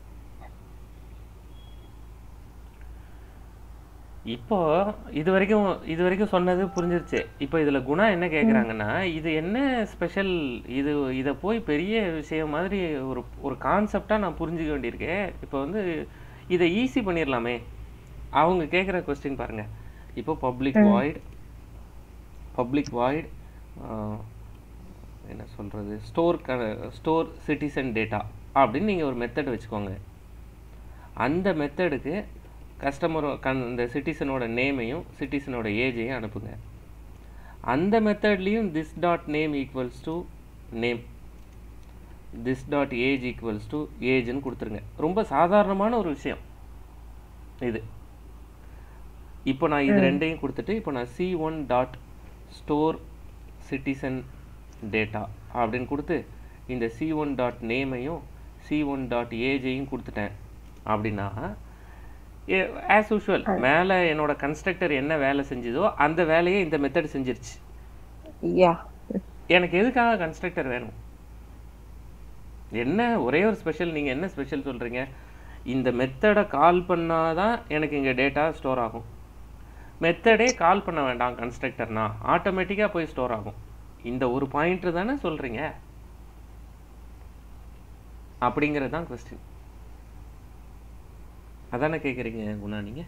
இப்போ இது வரைக்கும் இது வரைக்கும் சொன்னது புரிஞ்சிருச்சு இப்போ இதுல குணா என்ன கேக்குறாங்கன்னா இது என்ன ஸ்பெஷல் இது இதை போய் பெரிய விஷயம் மாதிரி ஒரு ஒரு கான்செப்டா நான் புரிஞ்சுக்க வேண்டியிருக்கேன் இப்போ வந்து இதை ஈஸி பண்ணிடலாமே அவங்க கேட்குற கொஸ்டின் பாருங்க இப்போ பப்ளிக் வாய்ட் பப்ளிக் வாய்ட் என்ன சொல்றது ஸ்டோர் ஸ்டோர் சிட்டிசன் டேட்டா அப்படின்னு நீங்க ஒரு மெத்தட் வச்சுக்கோங்க அந்த மெத்தடுக்கு கஸ்டமர் கன் இந்த சிட்டிசனோட நேமையும் சிட்டிசனோட ஏஜையும் அனுப்புங்க அந்த மெத்தட்லேயும் this dot name equals to name this dot age equals to ஏஜ்னு கொடுத்துருங்க ரொம்ப சாதாரணமான ஒரு விஷயம் இது இப்போ நான் இது ரெண்டையும் கொடுத்துட்டு இப்போ நான் C one dot store citizen data அப்படின்னு கொடுத்து இந்த சி ஒன் டாட் நேமையும் சி ஒன் டாட் ஏஜையும் கொடுத்துட்டேன் அப்படின்னா ஆஸ் யூஷுவல் மேலே என்னோட கன்ஸ்ட்ரக்டர் என்ன வேலை செஞ்சதோ அந்த வேலையை இந்த மெத்தட் செஞ்சிருச்சு யா எனக்கு எதுக்காக கன்ஸ்ட்ரக்டர் வேணும் என்ன ஒரே ஒரு ஸ்பெஷல் நீங்கள் என்ன ஸ்பெஷல் சொல்கிறீங்க இந்த மெத்தடை கால் பண்ணாதான் எனக்கு இங்கே டேட்டா ஸ்டோர் ஆகும் மெத்தடே கால் பண்ண வேண்டாம் கன்ஸ்ட்ரக்டர்னா ஆட்டோமேட்டிக்காக போய் ஸ்டோர் ஆகும் இந்த ஒரு பாயிண்ட் தானே சொல்கிறீங்க அப்படிங்கிறது தான் கொஸ்டின் அதானே கேட்குறீங்க குணா நீங்கள்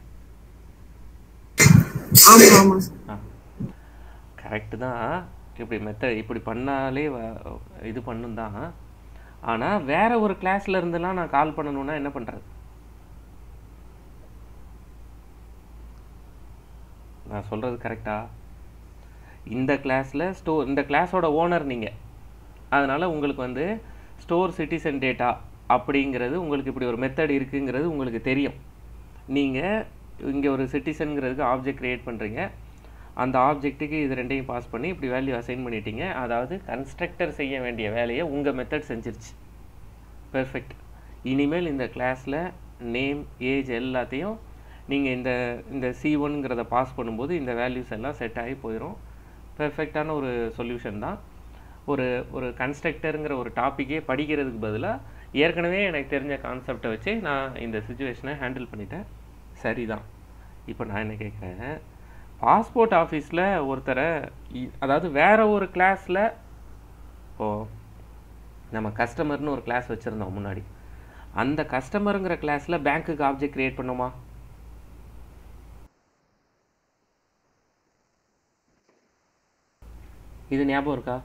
ஆமா ஆமா சார் ஆ கரெக்டு தான் இப்படி மெத்த இப்படி பண்ணாலே வ- இது பண்ணும் தான் ஆனால் வேற ஒரு கிளாஸ்ல இருந்தெல்லாம் நான் கால் பண்ணணும்னா என்ன பண்ணுறது நான் சொல்கிறது கரெக்டா இந்த கிளாஸில் ஸ்டோ இந்த கிளாஸோட ஓனர் நீங்கள் அதனால் உங்களுக்கு வந்து ஸ்டோர் சிட்டிசன் டேட்டா அப்படிங்கிறது உங்களுக்கு இப்படி ஒரு மெத்தட் இருக்குங்கிறது உங்களுக்கு தெரியும் நீங்கள் இங்கே ஒரு சிட்டிசனுங்கிறதுக்கு ஆப்ஜெக்ட் க்ரியேட் பண்ணுறீங்க அந்த ஆப்ஜெக்ட்டுக்கு இது ரெண்டையும் பாஸ் பண்ணி இப்படி வேல்யூ அசைன் பண்ணிட்டீங்க அதாவது கன்ஸ்ட்ரக்டர் செய்ய வேண்டிய வேலையை உங்கள் மெத்தட் செஞ்சிருச்சு பெர்ஃபெக்ட் இனிமேல் இந்த கிளாஸில் நேம் ஏஜ் எல்லாத்தையும் நீங்கள் இந்த இந்த சி ஒன்ங்கிறத பாஸ் பண்ணும்போது இந்த வேல்யூஸ் எல்லாம் செட் ஆகி போயிடும் பெர்ஃபெக்டான ஒரு சொல்யூஷன் தான் ஒரு ஒரு கன்ஸ்ட்ரக்டருங்கிற ஒரு டாப்பிக்கே படிக்கிறதுக்கு பதிலாக ஏற்கனவே எனக்கு தெரிஞ்ச கான்செப்டை வச்சு நான் இந்த சுச்சுவேஷனை ஹேண்டில் பண்ணிட்டேன் சரிதான் இப்போ நான் என்ன கேட்குறேன் பாஸ்போர்ட் ஆஃபீஸில் ஒருத்தரை இ- அதாவது வேற ஒரு கிளாஸில் ஓ நம்ம கஸ்டமர்னு ஒரு கிளாஸ் வச்சுருந்தோம் முன்னாடி அந்த கஸ்டமருங்கிற கிளாஸில் பேங்க்குக்கு ஆப்ஜெக்ட் கிரியேட் பண்ணோமா இது ஞாபகம் இருக்கா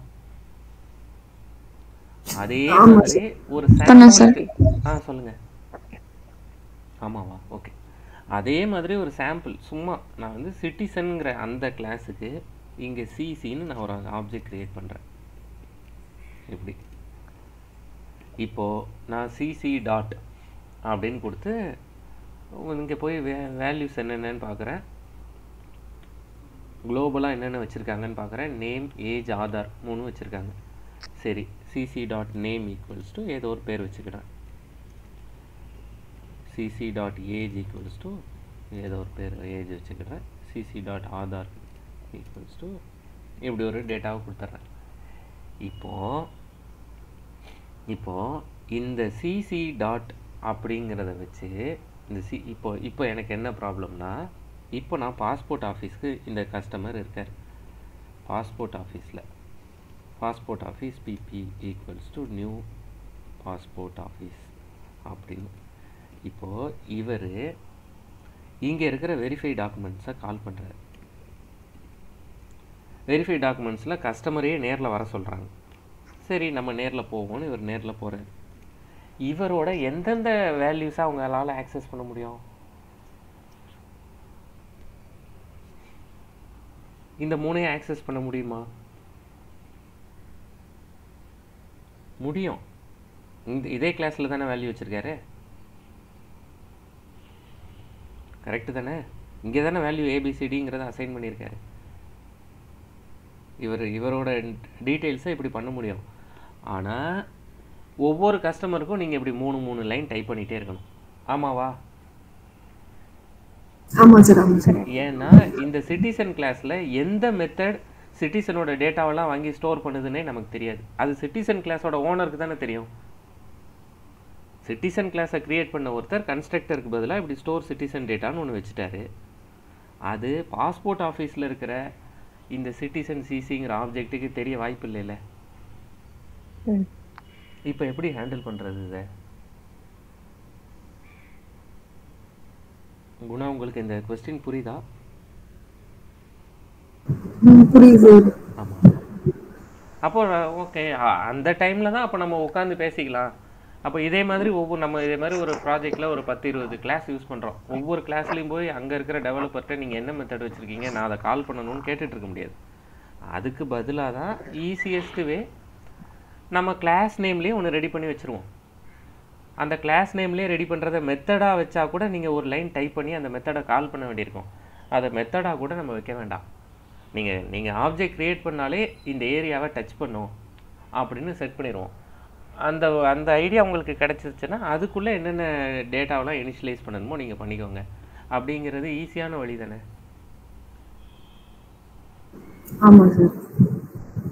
அதே ஆமா மாதிரி ஒரு பண்ணோம் சாம்பிள் ஆ சொல்லுங்க ஆமாவா ஓகே அதே மாதிரி ஒரு சாம்பிள் சும்மா நான் வந்து சிட்டிசன்ங்கிற அந்த கிளாஸுக்கு இங்கே சிசின்னு நான் ஒரு ஆப்ஜெக்ட் கிரியேட் பண்ணுறேன் இப்படி இப்போது நான் சிசி டாட் அப்படின்னு கொடுத்து இங்கே போய் வே வேல்யூஸ் என்னென்னு பார்க்குறேன் குளோபலாக என்னென்ன வச்சுருக்காங்கன்னு பார்க்குறேன் நேம் ஏஜ் ஆதார் மூணு வச்சுருக்காங்க சரி CC dot name equals to ஏதோ ஒரு பேர் வச்சுக்கிறேன் CC dot age equals to ஏதோ ஒரு பேர் ஏஜ் வச்சுக்கிறேன் CC dot Aadhaar equals to இப்படி ஒரு டேட்டாவை கொடுத்துட்றேன் இப்போது இப்போது இந்த சிசி டாட் அப்படிங்கிறத வச்சு இந்த சி இப்போ இப்போ எனக்கு என்ன ப்ராப்ளம்னா இப்போ நான் பாஸ்போர்ட் ஆஃபீஸ்க்கு இந்த கஸ்டமர் இருக்கார் பாஸ்போர்ட் ஆஃபீஸில் passport office PP equals to new passport office அப்படின்னு இப்போது இவர் இங்கே இருக்கிற வெரிஃபை டாக்குமெண்ட்ஸை கால் பண்ணுறாரு வெரிஃபை டாக்குமெண்ட்ஸில் கஸ்டமரையே நேரில் வர சொல்கிறாங்க சரி நம்ம நேரில் போவோம்னு இவர் நேரில் போகிறார் இவரோட எந்தெந்த வேல்யூஸை அவங்களால ஆக்சஸ் பண்ண முடியும் இந்த மூணையும் ஆக்சஸ் பண்ண முடியுமா முடியும் இந்த இதே கிளாஸில் தானே வேல்யூ வச்சுருக்காரு கரெக்டு தானே இங்கே தானே வேல்யூ ஏபிசிடிங்கிறத அசைன் பண்ணியிருக்காரு இவர் இவரோட டீட்டெயில்ஸை இப்படி பண்ண முடியும் ஆனால் ஒவ்வொரு கஸ்டமருக்கும் நீங்கள் இப்படி மூணு மூணு லைன் டைப் பண்ணிகிட்டே இருக்கணும் ஆமாவா ஆமா சார் ஆமா சார் ஏன்னா இந்த சிட்டிசன் கிளாஸில் எந்த மெத்தட் சிட்டிசனோட டேட்டாவெல்லாம் வாங்கி ஸ்டோர் பண்ணுதுன்னே நமக்கு தெரியாது அது சிட்டிசன் கிளாஸோட ஓனருக்கு தானே தெரியும் சிட்டிசன் கிளாஸை கிரியேட் பண்ண ஒருத்தர் கன்ஸ்ட்ரக்டருக்கு பதிலாக இப்படி ஸ்டோர் சிட்டிசன் டேட்டான்னு ஒன்று வச்சுட்டாரு அது பாஸ்போர்ட் ஆஃபீஸில் இருக்கிற இந்த சிட்டிசன் சிசிங்கிற ஆப்ஜெக்ட்டுக்கு தெரிய வாய்ப்பு இல்லைல்ல ம். இப்போ எப்படி ஹேண்டில் பண்ணுறது இதை குணா உங்களுக்கு இந்த கொஸ்டின் புரியுதா ம், புரியுது சார் ஆமாம் அப்போ ஓகே அந்த டைமில் தான் அப்போ நம்ம உட்காந்து பேசிக்கலாம் அப்போ இதே மாதிரி ஒவ்வொரு நம்ம இதே மாதிரி ஒரு ப்ராஜெக்டில் ஒரு பத்து இருபது கிளாஸ் யூஸ் பண்ணுறோம் ஒவ்வொரு கிளாஸ்லேயும் போய் அங்கே இருக்கிற டெவலப்பர்கிட்ட நீங்கள் என்ன மெத்தட் வச்சுருக்கீங்க நான் அதை கால் பண்ணணும்னு கேட்டுட்டு இருக்க முடியாது அதுக்கு பதிலாக தான் ஈஸியஸ்ட் வே நம்ம கிளாஸ் நேம்லேயே ஒன்று ரெடி பண்ணி வச்சுருவோம் அந்த கிளாஸ் நேம்லேயே ரெடி பண்ணுறத மெத்தடாக வச்சா கூட நீங்கள் ஒரு லைன் டைப் பண்ணி அந்த மெத்தடை கால் பண்ண வேண்டியிருக்கும் அதை மெத்தடாக கூட நம்ம வைக்க வேண்டாம் நீங்கள் நீங்கள் ஆப்ஜெக்ட் க்ரியேட் பண்ணாலே இந்த ஏரியாவை டச் பண்ணும் அப்படின்னு செட் பண்ணிடுவோம் அந்த அந்த ஐடியா உங்களுக்கு கிடச்சிருச்சுன்னா அதுக்குள்ளே என்னென்ன டேட்டாவெல்லாம் இனிஷியலைஸ் பண்ணணுமோ நீங்கள் பண்ணிக்கோங்க அப்படிங்கிறது ஈஸியான வழி தானே ஆமா சார்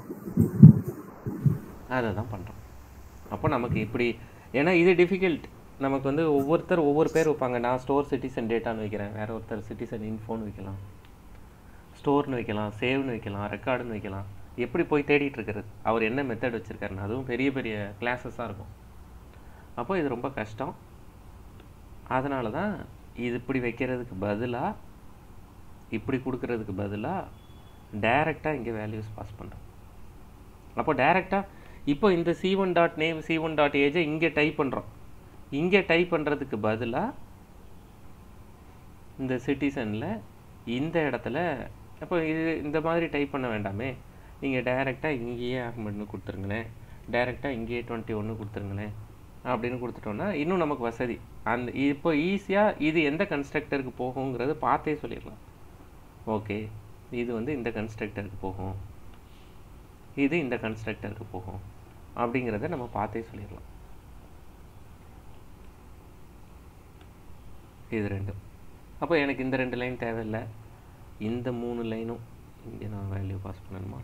அதை தான் பண்ணுறோம் அப்போ நமக்கு இப்படி ஏன்னா இது டிஃபிகல்ட் நமக்கு வந்து ஒவ்வொருத்தர் ஒவ்வொரு பேர் வைப்பாங்க நான் ஸ்டோர் சிட்டிசன் டேட்டான்னு வைக்கிறேன் வேற ஒருத்தர் சிட்டிசன் இன்ஃபோன்னு வைக்கலாம் ஸ்டோர்னு வைக்கலாம் சேவ்னு வைக்கலாம் ரெக்கார்டுன்னு வைக்கலாம் எப்படி போய் தேடிட்டு இருக்கிறது அவர் என்ன மெத்தட் வச்சுருக்காருன்னு அதுவும் பெரிய பெரிய கிளாஸஸாக இருக்கும் அப்போ இது ரொம்ப கஷ்டம் அதனால தான் இது இப்படி வைக்கிறதுக்கு பதிலாக இப்படி கொடுக்கறதுக்கு பதிலாக டைரெக்டாக இங்கே வேல்யூஸ் பாஸ் பண்ணுறோம் அப்போ டைரெக்டாக இப்போ இந்த C one dot name C one dot ஏஜை இங்கே டைப் பண்ணுறோம் இங்கே டைப் பண்ணுறதுக்கு பதிலாக இந்த சிட்டிசனில் இந்த இடத்துல அப்போ இது இந்த மாதிரி டைப் பண்ண வேண்டாமே நீங்கள் டைரெக்டாக இங்கேயே ஆகுமெண்ட்னு கொடுத்துருங்களேன் டைரெக்டாக இங்கேயே டுவெண்ட்டி ஒன்று கொடுத்துருங்களேன் அப்படின்னு கொடுத்துட்டோம்னா இன்னும் நமக்கு வசதி அந்த இப்போ ஈஸியாக இது எந்த கன்ஸ்ட்ரக்டருக்கு போகுங்கிறது பார்த்தே சொல்லிடலாம் ஓகே இது வந்து இந்த கன்ஸ்ட்ரக்டருக்கு போகும் இது இந்த கன்ஸ்ட்ரக்டருக்கு போகும் அப்படிங்கிறத நம்ம பார்த்தே சொல்லிடலாம் இது ரெண்டும் அப்போ எனக்கு இந்த ரெண்டு லைன் தேவையில்லை இந்த மூணு லைனும் இங்கே நான் வேல்யூ பாஸ் பண்ணணுமா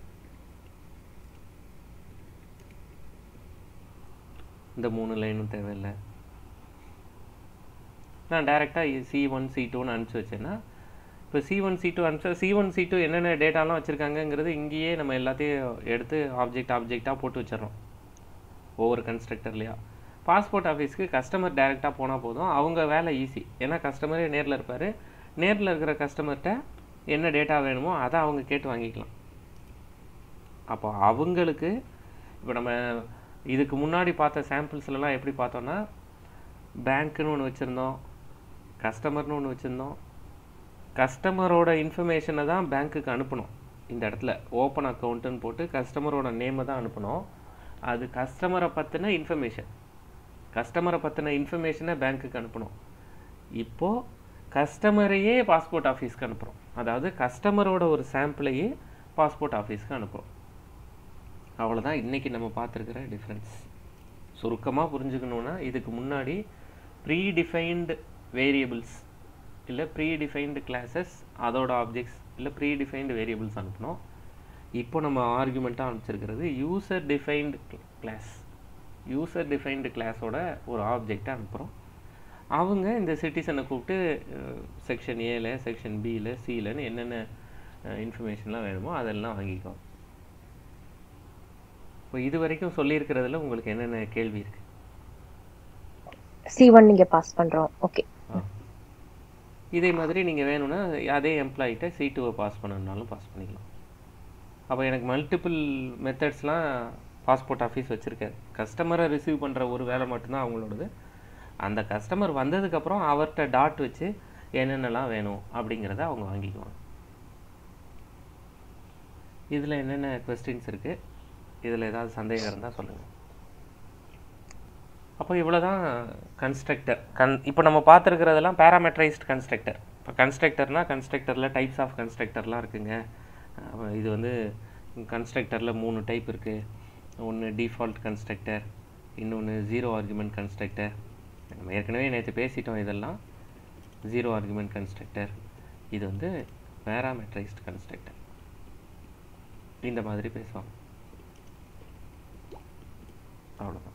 இந்த மூணு லைனும் தேவையில்லை நான் டைரெக்டாக சி ஒன் சி டூன்னு அனுப்பிச்சி வச்சேன்னா இப்போ சி ஒன் சி டூ அனுப்பிச்சா சி ஒன் சி டூ என்னென்ன டேட்டாலாம் வச்சுருக்காங்கங்கிறது இங்கேயே நம்ம எல்லாத்தையும் எடுத்து ஆப்ஜெக்ட் ஆப்ஜெக்டாக போட்டு வச்சிடறோம் ஒவ்வொரு கன்ஸ்ட்ரக்டர்லையா பாஸ்போர்ட் ஆஃபீஸ்க்கு கஸ்டமர் டைரெக்டாக போனால் போதும் அவங்க வேலை ஈஸி ஏன்னா கஸ்டமரே நேரில் இருப்பார் நேரில் இருக்கிற கஸ்டமர்கிட்ட என்ன டேட்டா வேணுமோ அதை அவங்க கேட்டு வாங்கிக்கலாம் அப்போ அவங்களுக்கு இப்போ நம்ம இதுக்கு முன்னாடி பார்த்த சாம்பிள்ஸ்லலாம் எப்படி பார்த்தோன்னா பேங்க்குன்னு ஒன்று வச்சுருந்தோம் கஸ்டமர்னு ஒன்று வச்சுருந்தோம் கஸ்டமரோட இன்ஃபர்மேஷனை தான் பேங்க்குக்கு அனுப்பணும் இந்த இடத்துல ஓப்பன் அக்கௌண்ட்டுன்னு போட்டு கஸ்டமரோட நேமை தான் அனுப்பணும் அது கஸ்டமரை பற்றின இன்ஃபர்மேஷன் கஸ்டமரை பற்றின இன்ஃபர்மேஷனை பேங்க்குக்கு அனுப்பணும் இப்போது கஸ்டமரையே பாஸ்போர்ட் ஆஃபீஸ்க்கு அனுப்புகிறோம் அதாவது கஸ்டமரோட ஒரு சாம்பிளையே பாஸ்போர்ட் ஆஃபீஸ்க்கு அனுப்புகிறோம் அவ்வளோதான் இன்றைக்கி நம்ம பார்த்துருக்கிற டிஃப்ரென்ஸ் சுருக்கமாக புரிஞ்சுக்கணுன்னா இதுக்கு முன்னாடி ப்ரீ டிஃபைன்டு வேரியபிள்ஸ் இல்லை ப்ரீ டிஃபைன்டு கிளாஸஸ் அதோட ஆப்ஜெக்ட்ஸ் இல்லை ப்ரீ டிஃபைன்டு வேரியபிள்ஸ் அனுப்பினோம் இப்போ நம்ம ஆர்குமெண்ட்டாக அனுப்பிச்சிருக்கிறது user defined class user defined கிளாஸோட ஒரு ஆப்ஜெக்டை அனுப்புகிறோம் அவங்க இந்த சிட்டிசனை கூப்பிட்டு செக்ஷன் ஏல செக்ஷன் பியில் சிலன்னு என்னென்ன இன்ஃபர்மேஷன்லாம் வேணுமோ அதெல்லாம் வாங்கிக்குவோம் இப்போ இது வரைக்கும் சொல்லியிருக்கிறதுல உங்களுக்கு என்னென்ன கேள்வி இருக்கு சி ஒன் நீங்க பாஸ் பண்றோம் ஓகே இதே மாதிரி நீங்கள் வேணும்னா அதே எம்ப்ளாயிட்ட சி டூவை பாஸ் பண்ணணுனாலும் பாஸ் பண்ணிக்கலாம் அப்போ எனக்கு மல்டிபிள் மெத்தட்ஸ்லாம் பாஸ்போர்ட் ஆஃபீஸ் வச்சுருக்காரு கஸ்டமரை ரிசீவ் பண்ணுற ஒரு வேலை மட்டும்தான் அவங்களோடது அந்த கஸ்டமர் வந்ததுக்கப்புறம் அவர்கிட்ட டாட் வச்சு என்னென்னலாம் வேணும் அப்படிங்கிறத அவங்க வாங்கிக்குவாங்க இதில் என்னென்ன கொஸ்டின்ஸ் இருக்குது இதில் ஏதாவது சந்தேகம் இருந்தால் சொல்லுங்கள் அப்போ இவ்வளோ தான் கன்ஸ்ட்ரக்டர் கன் இப்போ நம்ம பார்த்துருக்கிறதெல்லாம் பேராமெட்ரைஸ்ட் கன்ஸ்ட்ரக்டர் இப்போ கன்ஸ்ட்ரக்டர்னால் கன்ஸ்ட்ரக்டரில் டைப்ஸ் ஆஃப் கன்ஸ்ட்ரக்டர்லாம் இருக்குங்க அப்ப இது வந்து கன்ஸ்ட்ரக்டரில் மூணு டைப் இருக்குது ஒன்று டிஃபால்ட் கன்ஸ்ட்ரக்டர் இன்னொன்று ஜீரோ ஆர்குமெண்ட் கன்ஸ்ட்ரக்டர் நம்ம ஏற்கனவே நேற்று பேசிட்டோம் இதெல்லாம் ஜீரோ ஆர்குமெண்ட் கன்ஸ்ட்ரக்டர் இது வந்து பேராமெட்ரைஸ்ட் கன்ஸ்ட்ரக்டர் இந்த மாதிரி பேசுவாங்க அவ்வளோதான்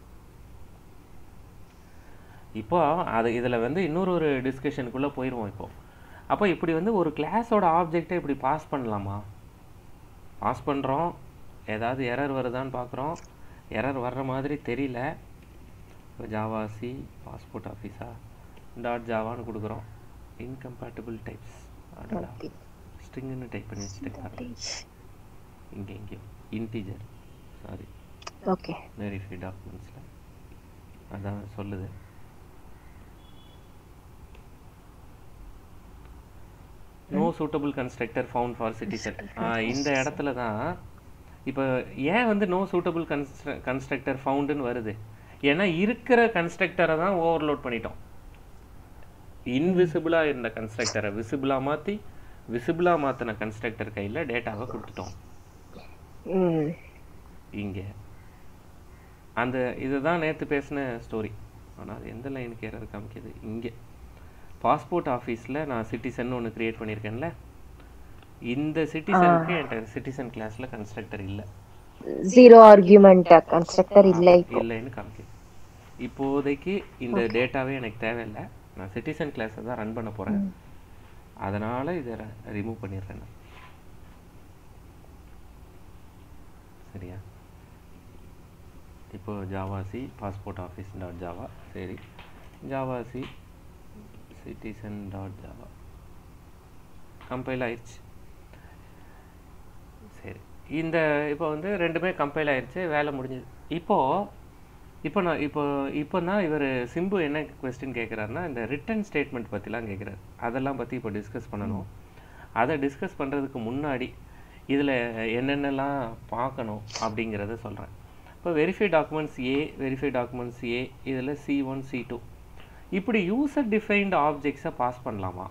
இப்போ அது இதில் வந்து இன்னொரு ஒரு டிஸ்கஷனுக்குள்ளே போயிடுவோம் இப்போ அப்போ இப்படி வந்து ஒரு கிளாஸோட ஆப்ஜெக்டை இப்படி பாஸ் பண்ணலாமா பாஸ் பண்ணுறோம் ஏதாவது எரர் வருதான்னு பார்க்குறோம் எரர் வர்ற மாதிரி தெரியல இப்போ ஜாவா சி பாஸ்போர்ட் ஆஃபீஸா டாட் ஜாவான்னு கொடுக்குறோம் இன்கம்பேட்டபிள் டைப்ஸ் அடடா ஸ்ட்ரிங்னு டைப் பண்ணி வச்சுட்டு இங்கே இங்கேயும் இன்டீஜர் சாரி ஓகே வெரிஃபை டாக்குமெண்ட்ஸில் அதான் சொல்லுது no suitable constructor found for citizen இந்த இடத்துல தான் இப்போ ஏன் வந்து நோ சூட்டபிள் கன்ஸ்ட்ர கன்ஸ்ட்ரக்டர் ஃபவுண்டுன்னு வருது ஏன்னா இருக்கிற கன்ஸ்ட்ரக்டரை தான் ஓவர்லோட் பண்ணிட்டோம் இன்விசிபிளாக இருந்த கன்ஸ்ட்ரக்டரை விசிபிளாக மாற்றி விசிபிளாக மாற்றின கன்ஸ்ட்ரக்டர் கையில் டேட்டாவை கொடுத்துட்டோம் ம் இங்கே அந்த இதுதான் நேற்று பேசின ஸ்டோரி ஆனால் அது எந்த லைனுக்கு ஏறது காமிக்குது இங்கே பாஸ்போர்ட் ஆஃபீஸில் நான் சிட்டிசன் ஒன்று க்ரியேட் பண்ணியிருக்கேன்ல இந்த சிட்டிசனுக்கு என்கிட்ட சிட்டிசன் கிளாஸில் கன்ஸ்ட்ரக்டர் இல்லை ஜீரோ ஆர்குமெண்ட் கன்ஸ்ட்ரக்டர் இல்லை இப்போ இல்லைன்னு காமிக்குது இப்போதைக்கு இந்த டேட்டாவே எனக்கு தேவையில்லை நான் சிட்டிசன் கிளாஸை தான் ரன் பண்ண போகிறேன் அதனால் இதை ரிமூவ் பண்ணிடுறேன் நான் சரியா இப்போ javac passport office dot Java சரி javac citizen dot Java compile ஆயிடுச்சு சரி இந்த இப்போ வந்து ரெண்டுமே கம்பைல் ஆயிடுச்சு வேலை முடிஞ்சது இப்போது இப்போ நான் இப்போ இப்போ தான் இவர் சிம்பு என்ன கொஸ்டின் கேட்குறாருன்னா இந்த ரிட்டன் ஸ்டேட்மெண்ட் பற்றிலாம் கேட்குறாரு அதெல்லாம் பற்றி இப்போ டிஸ்கஸ் பண்ணணும் அதை டிஸ்கஸ் பண்ணுறதுக்கு முன்னாடி இதில் என்னென்னலாம் பார்க்கணும் அப்படிங்கிறத சொல்கிறேன் இப்போ verify documents A verify documents A இதில் சி ஒன் சி டூ இப்படி யூசர் டிஃபைன்டு ஆப்ஜெக்ட்ஸை பாஸ் பண்ணலாமா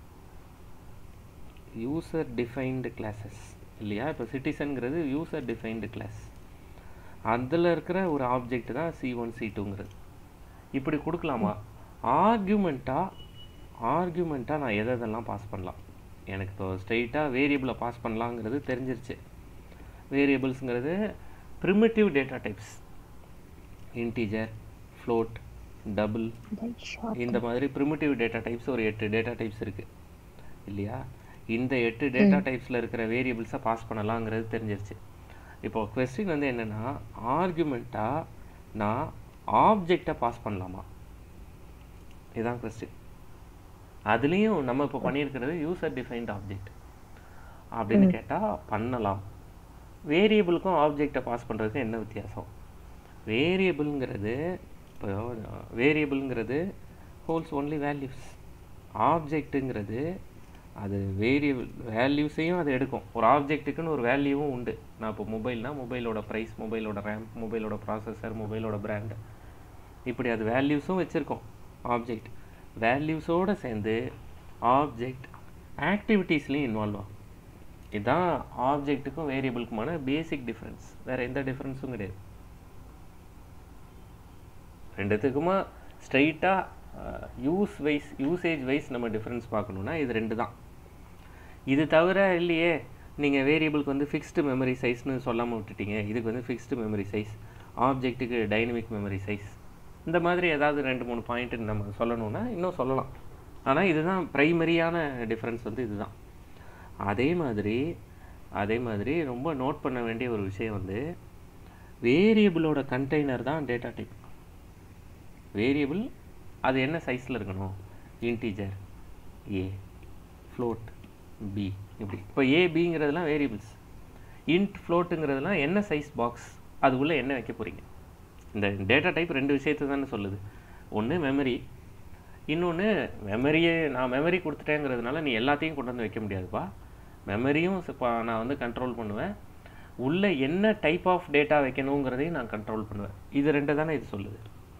யூசர் டிஃபைன்டு கிளாஸஸ் இல்லையா இப்போ சிட்டிசன்கிறது யூசர் டிஃபைன்டு கிளாஸ் அதில் இருக்கிற ஒரு ஆப்ஜெக்ட் தான் சி ஒன் சி டூங்கிறது இப்படி கொடுக்கலாமா ஆர்கியூமெண்ட்டாக ஆர்கியூமெண்ட்டாக நான் எதை எதெல்லாம் பாஸ் பண்ணலாம் எனக்கு இப்போ ஸ்ட்ரெயிட்டாக வேரியபிளை பாஸ் பண்ணலாங்கிறது தெரிஞ்சிருச்சு வேரியபிள்ஸுங்கிறது primitive data types integer float double இந்த மாதிரி ப்ரிமிட்டிவ் டேட்டா டைப்ஸ் ஒரு எட்டு டேட்டா டைப்ஸ் இருக்குது இல்லையா இந்த எட்டு டேட்டா டைப்ஸில் இருக்கிற வேரியபிள்ஸை பாஸ் பண்ணலாங்கிறது தெரிஞ்சிருச்சு இப்போ கொஸ்டின் வந்து என்னென்னா ஆர்குமெண்ட்டாக நான் ஆப்ஜெக்டை பாஸ் பண்ணலாமா இதுதான் கொஸ்டின் அதுலேயும் நம்ம இப்போ பண்ணியிருக்கிறது யூசர் டிஃபைன்ட் ஆப்ஜெக்ட் அப்படின்னு கேட்டால் பண்ணலாம் வேரியபிளுக்கும் ஆப்ஜெக்டை பாஸ் பண்ணுறதுக்கு என்ன வித்தியாசம் வேரியபிள்ங்கிறது இப்போ வேரியபிள்ங்கிறது ஹோல்ஸ் ஒன்லி வேல்யூஸ் ஆப்ஜெக்ட்டுங்கிறது அது வேரியபிள் வேல்யூஸையும் அது எடுக்கும் ஒரு ஆப்ஜெக்ட்டுக்குன்னு ஒரு வேல்யூவும் உண்டு நான் இப்போ மொபைல்னால் மொபைலோட ப்ரைஸ் மொபைலோட ரேம் மொபைலோட ப்ராசஸர் மொபைலோட பிராண்டு இப்படி அது வேல்யூஸும் வச்சுருக்கோம் ஆப்ஜெக்ட் வேல்யூஸோடு சேர்ந்து ஆப்ஜெக்ட் ஆக்டிவிட்டீஸ்லேயும் இன்வால்வ் ஆகும் இதுதான் ஆப்ஜெக்ட்டுக்கும் வேரியபிளுக்குமான பேசிக் டிஃப்ரென்ஸ் வேறு எந்த டிஃப்ரென்ஸும் கிடையாது ரெண்டுத்துக்குமா ஸ்ட்ரைட்டாக யூஸ் வைஸ் யூசேஜ் வைஸ் நம்ம டிஃப்ரென்ஸ் பார்க்கணுன்னா இது ரெண்டு தான் இது தவிர இல்லையே நீங்கள் வேரியபிளுக்கு வந்து ஃபிக்ஸ்டு மெமரி சைஸ்னு சொல்லாமல் விட்டுட்டீங்க இதுக்கு வந்து ஃபிக்ஸ்டு மெமரி சைஸ் ஆப்ஜெக்ட்டுக்கு டைனமிக் மெமரி சைஸ் இந்த மாதிரி ஏதாவது ரெண்டு மூணு பாயிண்ட் நம்ம சொல்லணும்னா இன்னும் சொல்லலாம் ஆனால் இதுதான் ப்ரைமரியான டிஃப்ரென்ஸ் வந்து இதுதான் அதே மாதிரி அதே மாதிரி ரொம்ப நோட் பண்ண வேண்டிய ஒரு விஷயம் வந்து வேரியபிளோட கண்டெய்னர் தான் டேட்டா டைப் வேரியபிள் அது என்ன சைஸில் இருக்கணும் இன்டீஜர் ஏ ஃப்ளோட் பி இப்படி இப்போ ஏ பிங்கிறதுலாம் வேரியபிள்ஸ் இன்ட் ஃப்ளோட்டுங்கிறதுலாம் என்ன சைஸ் பாக்ஸ் அதுக்குள்ளே என்ன வைக்க போகிறீங்க இந்த டேட்டா டைப் ரெண்டு விஷயத்தை தானே சொல்லுது ஒன்று மெமரி இன்னொன்று மெமரியே நான் மெமரி கொடுத்துட்டேங்கிறதுனால நீ எல்லாத்தையும் கொண்டு வந்து வைக்க முடியாதுப்பா மெமரியும் நான் வந்து கண்ட்ரோல் பண்ணுவேன் உள்ளே என்ன டைப் ஆஃப் டேட்டா வைக்கணுங்கிறதையும் நான் கண்ட்ரோல் பண்ணுவேன் இது ரெண்டு தானே இது சொல்லுது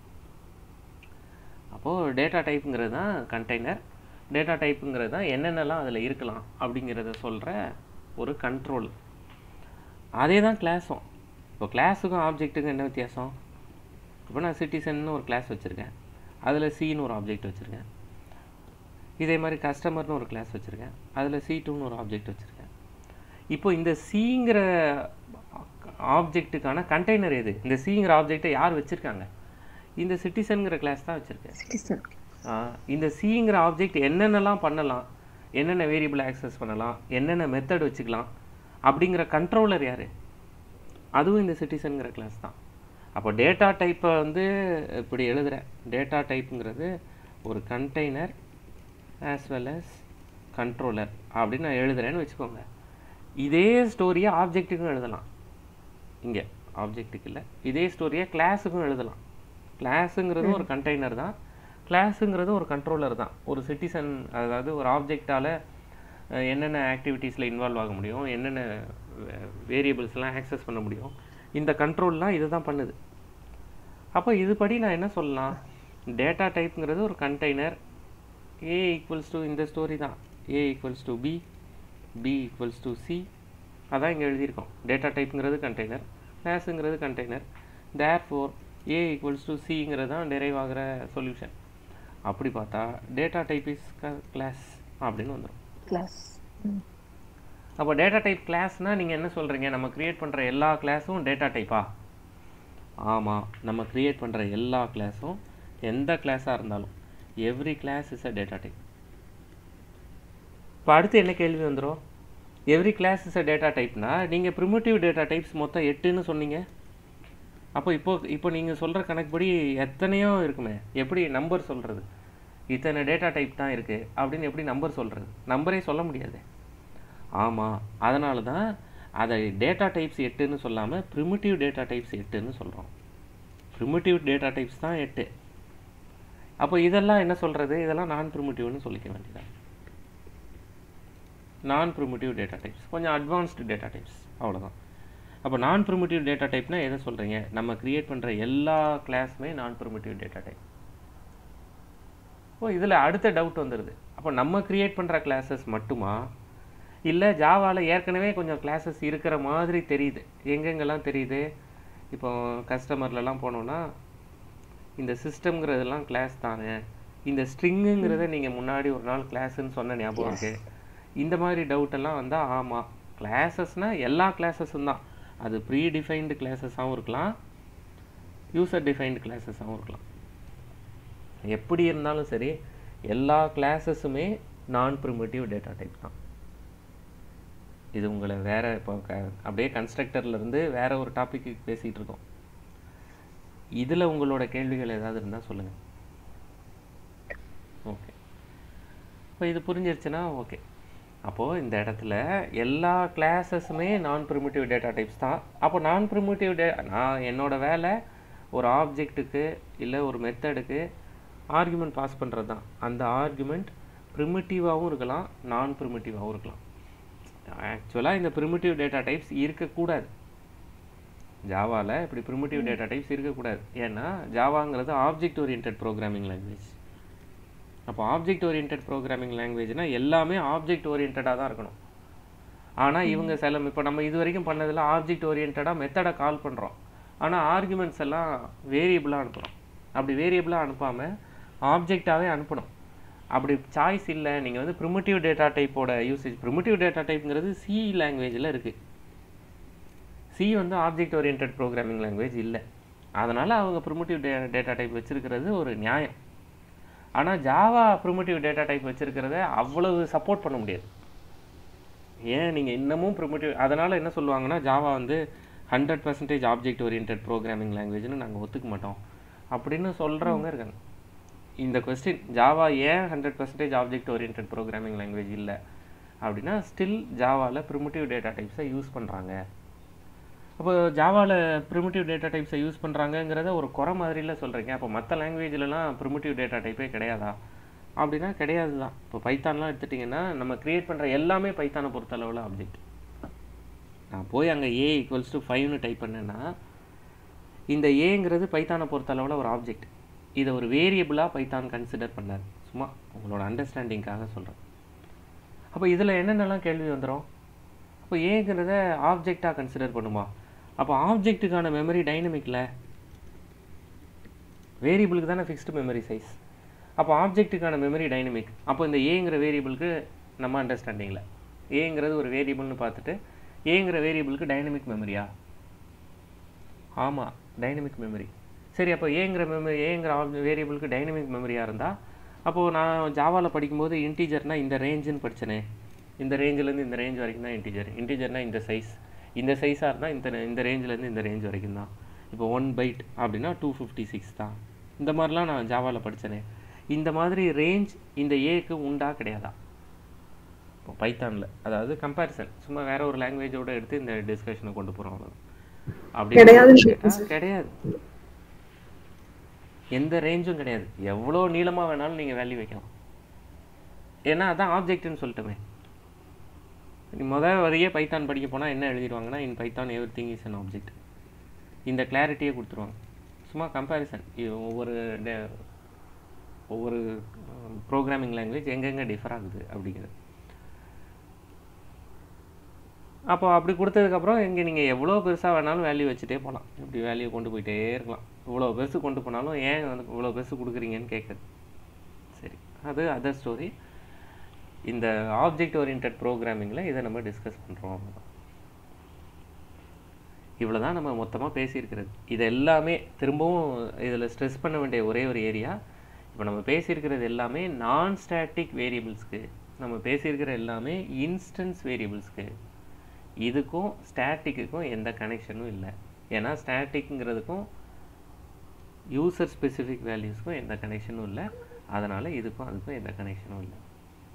அப்போது டேட்டா டைப்புங்கிறது தான் கண்டெய்னர் டேட்டா டைப்புங்கிறது தான் என்னென்னலாம் அதில் இருக்கலாம் அப்படிங்கிறத சொல்கிற ஒரு கண்ட்ரோல் அதே தான் கிளாஸும் இப்போ கிளாஸுக்கும் ஆப்ஜெக்ட்டுக்கும் என்ன வித்தியாசம் இப்போ நான் சிட்டிசன்னு ஒரு கிளாஸ் வச்சுருக்கேன் அதில் சின்னு ஒரு ஆப்ஜெக்ட் வச்சுருக்கேன் இதே மாதிரி கஸ்டமர்னு ஒரு கிளாஸ் வச்சுருக்கேன் அதில் சி டூன்னு ஒரு ஆப்ஜெக்ட் வச்சுருக்கேன் இப்போ இந்த சிங்கிற ஆப்ஜெக்ட்டுக்கான கண்டெய்னர் எது இந்த சிங்கிற ஆப்ஜெக்டை யார் வச்சுருக்காங்க இந்த சிட்டிசனுங்கிற கிளாஸ் தான் வச்சுருக்கேன் இந்த சிங்கிற ஆப்ஜெக்ட் என்னென்னலாம் பண்ணலாம் என்னென்ன வேரியபிள் ஆக்சஸ் பண்ணலாம் என்னென்ன மெத்தட் வச்சுக்கலாம் அப்படிங்கிற கண்ட்ரோலர் யார் அதுவும் இந்த சிட்டிசனுங்கிற கிளாஸ் தான் அப்போ டேட்டா டைப்பை வந்து இப்படி எழுதுகிறேன் டேட்டா டைப்புங்கிறது ஒரு container as well as controller அப்படின்னு நான் எழுதுகிறேன்னு வச்சுக்கோங்க இதே ஸ்டோரியை ஆப்ஜெக்ட்டுக்கும் எழுதலாம் இங்கே ஆப்ஜெக்ட்டுக்கு இல்லை இதே ஸ்டோரியை கிளாஸுக்கும் எழுதலாம் கிளாஸுங்கிறது ஒரு கண்டெய்னர் தான் கிளாஸுங்கிறது ஒரு கண்ட்ரோலர் தான் ஒரு சிட்டிசன் அதாவது ஒரு ஆப்ஜெக்டால் என்னென்ன ஆக்டிவிட்டீஸில் இன்வால்வ் ஆக முடியும் என்னென்ன வேரியபிள்ஸ்லாம் ஆக்சஸ் பண்ண முடியும் இந்த கண்ட்ரோல்லாம் இது தான் பண்ணுது அப்போ இதுபடி நான் என்ன சொல்லலாம் டேட்டா டைப்புங்கிறது ஒரு கண்டெய்னர் ஏ ஈக்குவல்ஸ் டு இந்த ஸ்டோரி தான் A equals to B B equals to C அதான் இங்கே எழுதியிருக்கோம் டேட்டா டைப்புங்கிறது கண்டெய்னர் கிளாஸுங்கிறது container therefore A equals to சிங்கிறது தான் டெரைவ் ஆகிற சொல்யூஷன் அப்படி பார்த்தா டேட்டா டைப் இஸ் கிளாஸ் அப்படின்னு வந்துடும் கிளாஸ் அப்போ டேட்டா டைப் கிளாஸ்னால் நீங்கள் என்ன சொல்கிறீங்க நம்ம க்ரியேட் பண்ணுற எல்லா கிளாஸும் டேட்டா டைப்பா ஆமாம் நம்ம க்ரியேட் பண்ணுற எல்லா கிளாஸும் எந்த கிளாஸாக இருந்தாலும் every class is a data type இப்போ அடுத்து என்ன கேள்வி வந்துடும் every class is a data டைப்னா நீங்கள் ப்ரிமிட்டிவ் டேட்டா டைப்ஸ் மொத்தம் எட்டுன்னு சொன்னீங்க அப்போ இப்போ இப்போ நீங்கள் சொல்கிற கணக்குப்படி எத்தனையோ இருக்குமே எப்படி நம்பர் சொல்கிறது இத்தனை டேட்டா டைப் தான் இருக்குது அப்படின்னு எப்படி நம்பர் சொல்கிறது நம்பரே சொல்ல முடியாது ஆமாம் அதனால தான் அதை டேட்டா டைப்ஸ் எட்டுன்னு சொல்லாமல் ப்ரிமிட்டிவ் டேட்டா டைப்ஸ் எட்டுன்னு சொல்கிறோம் ப்ரிமிட்டிவ் டேட்டா டைப்ஸ் தான் எட்டு அப்போ இதெல்லாம் என்ன சொல்கிறது இதெல்லாம் நான் ப்ரிமிட்டிவ்னு சொல்லிக்க வேண்டியதான் நான் ப்ரிமிட்டிவ் டேட்டா டைப்ஸ் கொஞ்சம் அட்வான்ஸ்டு டேட்டா டைப்ஸ் அவ்வளோதான் அப்போ நான் ப்ரிமிட்டிவ் டேட்டா டைப்னா எதை சொல்கிறீங்க நம்ம க்ரியேட் பண்ணுற எல்லா கிளாஸுமே நான் ப்ரிமிட்டிவ் டேட்டா டைப் ஓ இதில் அடுத்த டவுட் வந்துடுது அப்போ நம்ம க்ரியேட் பண்ணுற கிளாஸஸ் மட்டுமா இல்லை ஜாவாவில் ஏற்கனவே கொஞ்சம் கிளாஸஸ் இருக்கிற மாதிரி தெரியுது எங்கெங்கெல்லாம் தெரியுது இப்போ கஸ்டமர்லலாம் போனோன்னா இந்த சிஸ்டம்ங்கிறதெல்லாம் கிளாஸ் தானே இந்த ஸ்ட்ரிங்குங்கிறத நீங்கள் முன்னாடி ஒரு நாள் கிளாஸ்ன்னு சொன்ன ஞாபகம் இருக்கு இந்த மாதிரி டவுட் எல்லாம் வந்தால் ஆமாம் கிளாஸஸ்னால் எல்லா கிளாஸஸும் தான் அது ப்ரீ டிஃபைன்டு கிளாஸஸாகவும் இருக்கலாம் யூசர் டிஃபைன்டு கிளாஸஸாகவும் இருக்கலாம் எப்படி இருந்தாலும் சரி எல்லா கிளாஸஸுமே நான் ப்ரிமிட்டிவ் டேட்டா டைப் தான் இது உங்களை வேற இப்போ க அப்படியே constructorல இருந்து வேற ஒரு டாபிக்கு பேசிகிட்டு இருக்கோம் இதில் உங்களோட கேள்விகள் ஏதாவது இருந்தால் சொல்லுங்கள் ஓகே இப்போ இது புரிஞ்சிருச்சுன்னா ஓகே அப்போது இந்த இடத்துல எல்லா கிளாஸஸுமே நான் ப்ரிமிட்டிவ் டேட்டா டைப்ஸ் தான் அப்போ நான் ப்ரிமிட்டிவ் டே நான் என்னோட வேலை ஒரு ஆப்ஜெக்ட்டுக்கு இல்லை ஒரு மெத்தடுக்கு ஆர்குமெண்ட் பாஸ் பண்ணுறது தான் அந்த ஆர்குமெண்ட் ப்ரிமிட்டிவாகவும் இருக்கலாம் நான் ப்ரிமிட்டிவாகவும் இருக்கலாம் ஆக்சுவலாக இந்த ப்ரிமிட்டிவ் டேட்டா டைப்ஸ் இருக்கக்கூடாது ஜாவாவில் இப்படி ப்ரிமிட்டிவ் டேட்டா டைப்ஸ் இருக்கக்கூடாது ஏன்னா ஜாவாங்கிறது ஆப்ஜெக்ட் ஓரியன்ட் ப்ரோக்ராமிங் லாங்குவேஜ் அப்போ ஆப்ஜெக்ட் ஓரியன்ட் ப்ரோக்ராமிங் லாங்குவேஜ்னா எல்லாமே ஆப்ஜெக்ட் ஓரியன்டாக தான் இருக்கணும் ஆனால் இவங்க சில இப்போ நம்ம இது வரைக்கும் பண்ணதில் ஆப்ஜெக்ட் ஓரியன்டாக மெத்தடை கால் பண்ணுறோம் ஆனால் ஆர்குமெண்ட்ஸ் எல்லாம் வேரியபிளாக அனுப்புகிறோம் அப்படி வேரியபிளாக அனுப்பாமல் ஆப்ஜெக்டாகவே அனுப்பணும் அப்படி சாய்ஸ் இல்லை நீங்கள் வந்து ப்ரிமிட்டிவ் டேட்டா டைப்போட யூசேஜ் ப்ரிமிட்டிவ் டேட்டா டைப்ங்கிறது சி லாங்குவேஜில் இருக்குது சி வந்து ஆப்ஜெக்ட் ஓரியன்ட் ப்ரோக்ராமிங் லாங்குவேஜ் இல்லை அதனால் அவங்க ப்ரிமிட்டிவ் டே டேட்டா டைப் வச்சுருக்கிறது ஒரு நியாயம் ஆனால் ஜாவா ப்ரிமிட்டிவ் டேட்டா டைப் வச்சுருக்கிறத அவ்வளவு சப்போர்ட் பண்ண முடியாது ஏன் நீங்கள் இன்னமும் ப்ரிமிட்டிவ் அதனால் என்ன சொல்லுவாங்கன்னா ஜாவா வந்து hundred percentage object orient programming லாங்குவேஜ்னு நாங்கள் ஒத்துக்க மாட்டோம் அப்படின்னு சொல்கிறவங்க இருக்காங்க இந்த கொஸ்டின் ஜாவா ஏன் hundred percentage object orient programming language இல்லை அப்படின்னா ஸ்டில் ஜாவாவில் ப்ரிமிட்டிவ் டேட்டா டைப்ஸை யூஸ் பண்ணுறாங்க அப்போ ஜாவாவில் ப்ரிமிட்டிவ் டேட்டா டைப்ஸை யூஸ் பண்ணுறாங்கங்கிறத ஒரு குறை மாதிரில சொல்கிறீங்க அப்போ மற்ற லாங்குவேஜ்லலாம் ப்ரிமிட்டிவ் டேட்டா டைப்பே கிடையாதா அப்படின்னா கிடையாது தான் இப்போ பைத்தான்லாம் எடுத்துட்டிங்கன்னா நம்ம க்ரியேட் பண்ணுற எல்லாமே பைத்தானை பொறுத்தளவில் ஆப்ஜெக்ட் நான் போய் அங்கே ஏ ஈக்குவல்ஸ் டு ஃபைவ்னு டைப் பண்ணேன்னா இந்த ஏங்கிறது பைத்தானை பொறுத்தளவில் ஒரு ஆப்ஜெக்ட் இதை ஒரு வேரியபிளாக பைத்தான் கன்சிடர் பண்ணார் சும்மா உங்களோட அண்டர்ஸ்டாண்டிங்காக சொல்கிறேன் அப்போ இதில் என்னென்னலாம் கேள்வி வந்துடும் அப்போ ஏங்கிறத ஆப்ஜெக்டாக கன்சிடர் பண்ணுமா அப்போ ஆப்ஜெக்ட்டுக்கான மெமரி டைனமிக்கில் வேரியபிளுக்கு தானே ஃபிக்ஸ்டு மெமரி சைஸ் அப்போ ஆப்ஜெக்ட்டுக்கான மெமரி டைனமிக் அப்போ இந்த ஏங்கிற வேரியபிளுக்கு நம்ம அண்டர்ஸ்டாண்டிங்கில் ஏங்கிறது ஒரு வேரியபிள்னு பார்த்துட்டு ஏங்கிற வேரியபிளுக்கு டைனமிக் மெமரியா ஆமாம் டைனமிக் மெமரி சரி அப்போ ஏங்கிற மெமரி ஏங்கிற வேரியபிளுக்கு டைனமிக் மெமரியாக இருந்தால் அப்போது நான் ஜாவாவில் படிக்கும்போது இன்டீஜர்னால் இந்த ரேஞ்சுன்னு படித்தேனே இந்த ரேஞ்சிலேருந்து இந்த ரேஞ்ச் வரைக்கும் தான் இன்டீஜர் இன்டீஜர்னால் இந்த சைஸ் இந்த சைஸாக இருந்தால் இந்த இந்த ரேஞ்சிலேருந்து இந்த ரேஞ்ச் வரைக்கும் தான் இப்போ ஒன் பைட் அப்படின்னா டூ ஃபிஃப்டி சிக்ஸ் தான் இந்த மாதிரிலாம் நான் ஜாவாவில் படித்தேனே இந்த மாதிரி ரேஞ்ச் இந்த ஏக்கு உண்டா கிடையாதா இப்போ பைத்தானில் அதாவது கம்பேரிசன் சும்மா வேற ஒரு லாங்குவேஜோட எடுத்து இந்த டிஸ்கஷனை கொண்டு போகிறோம் அவ்வளோ அப்படி கிடையாதுன்னு கேட்டா கிடையாது எந்த ரேஞ்சும் கிடையாது எவ்வளோ நீளமாக வேணாலும் நீங்கள் வேல்யூ வைக்கலாம் ஏன்னா அதான் ஆப்ஜெக்ட்னு சொல்லிட்டோமே நீ முதல் வரையே பைத்தான் படிக்க போனால் என்ன எழுதிடுவாங்கன்னா in Python everything is an object இந்த கிளாரிட்டியே கொடுத்துருவாங்க சும்மா கம்பேரிசன் ஒவ்வொரு டே- ஒவ்வொரு ப்ரோக்ராமிங் லாங்குவேஜ் எங்கெங்கே டிஃபர் ஆகுது அப்படிங்கிறது அப்போ அப்படி கொடுத்ததுக்கப்புறம் இங்கே நீங்கள் எவ்வளோ பெருசாக வேணாலும் வேல்யூ வச்சுட்டே போகலாம் இப்படி வேல்யூ கொண்டு போயிட்டே இருக்கலாம் இவ்வளோ பெருசு கொண்டு போனாலும் ஏன் வந்து இவ்வளோ பெருசு கொடுக்குறீங்கன்னு கேட்குது சரி அது அதர் ஸ்டோரி இந்த ஆப்ஜெக்ட் ஓரியன்ட் ப்ரோக்ராமிங்கில் இதை நம்ம டிஸ்கஸ் பண்ணுறோம் இவ்வளோ தான் நம்ம மொத்தமாக பேசியிருக்கிறது இது எல்லாமே திரும்பவும் இதில் ஸ்ட்ரெஸ் பண்ண வேண்டிய ஒரே ஒரு ஏரியா இப்போ நம்ம பேசியிருக்கிறது எல்லாமே நான் ஸ்டாட்டிக் வேரியபிள்ஸ்க்கு நம்ம பேசியிருக்கிற எல்லாமே இன்ஸ்டன்ஸ் வேரியபிள்ஸ்க்கு இதுக்கும் ஸ்டாட்டிக்குக்கும் எந்த கனெக்ஷனும் இல்லை ஏன்னா ஸ்டாட்டிக்ங்கிறதுக்கும் யூசர் ஸ்பெசிஃபிக் வேல்யூஸ்க்கும் எந்த கனெக்ஷனும் இல்லை அதனால் இதுக்கும் அதுக்கும் எந்த கனெக்ஷனும் இல்லை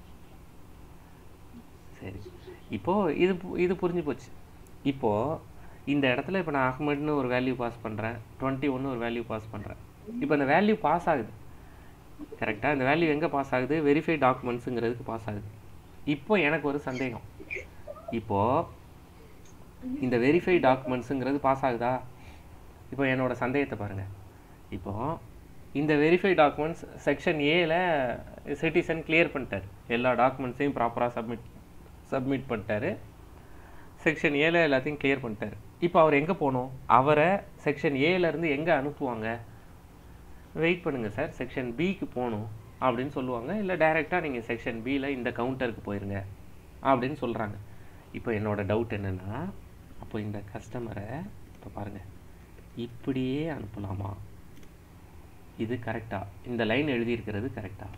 சரி இப்போது இது பு- இது புரிஞ்சு போச்சு இப்போது இந்த இடத்துல இப்போ நான் அஹ்மட்னு ஒரு வேல்யூ பாஸ் பண்ணுறேன் டுவெண்ட்டி ஒன்று ஒரு வேல்யூ பாஸ் பண்ணுறேன் இப்போ அந்த வேல்யூ பாஸ் ஆகுது கரெக்டாக இந்த வேல்யூ எங்கே பாஸ் ஆகுது வெரிஃபை டாக்குமெண்ட்ஸுங்கிறதுக்கு பாஸ் ஆகுது இப்போ எனக்கு ஒரு சந்தேகம் இப்போது இந்த வெரிஃபை டாக்குமெண்ட்ஸுங்கிறது பாஸ் ஆகுதா இப்போ என்னோட சந்தேகத்தை பாருங்கள் இப்போ இந்த வெரிஃபை டாக்குமெண்ட்ஸ் செக்ஷன் ஏல சிட்டிசன் கிளியர் பண்ணிட்டார் எல்லா டாக்குமெண்ட்ஸையும் ப்ராப்பராக சப்மிட் சப்மிட் பண்ணிட்டாரு செக்ஷன் ஏல எல்லாத்தையும் கிளியர் பண்ணிட்டாரு இப்போ அவர் எங்கே போகணும் அவரை செக்ஷன் ஏலேருந்து எங்கே அனுப்புவாங்க வெயிட் பண்ணுங்கள் சார் செக்ஷன் பிக்கு போகணும் அப்படின்னு சொல்லுவாங்க இல்லை டைரெக்டாக நீங்கள் செக்ஷன் பியில் இந்த கவுண்டருக்கு போயிருங்க அப்படின்னு சொல்கிறாங்க இப்போ என்னோட டவுட் என்னென்னா அப்போ இந்த கஸ்டமரை இப்போ பாருங்கள் இப்படியே அனுப்பலாமா இது கரெக்டா இந்த லைன் எழுதியிருக்கிறது கரெக்டா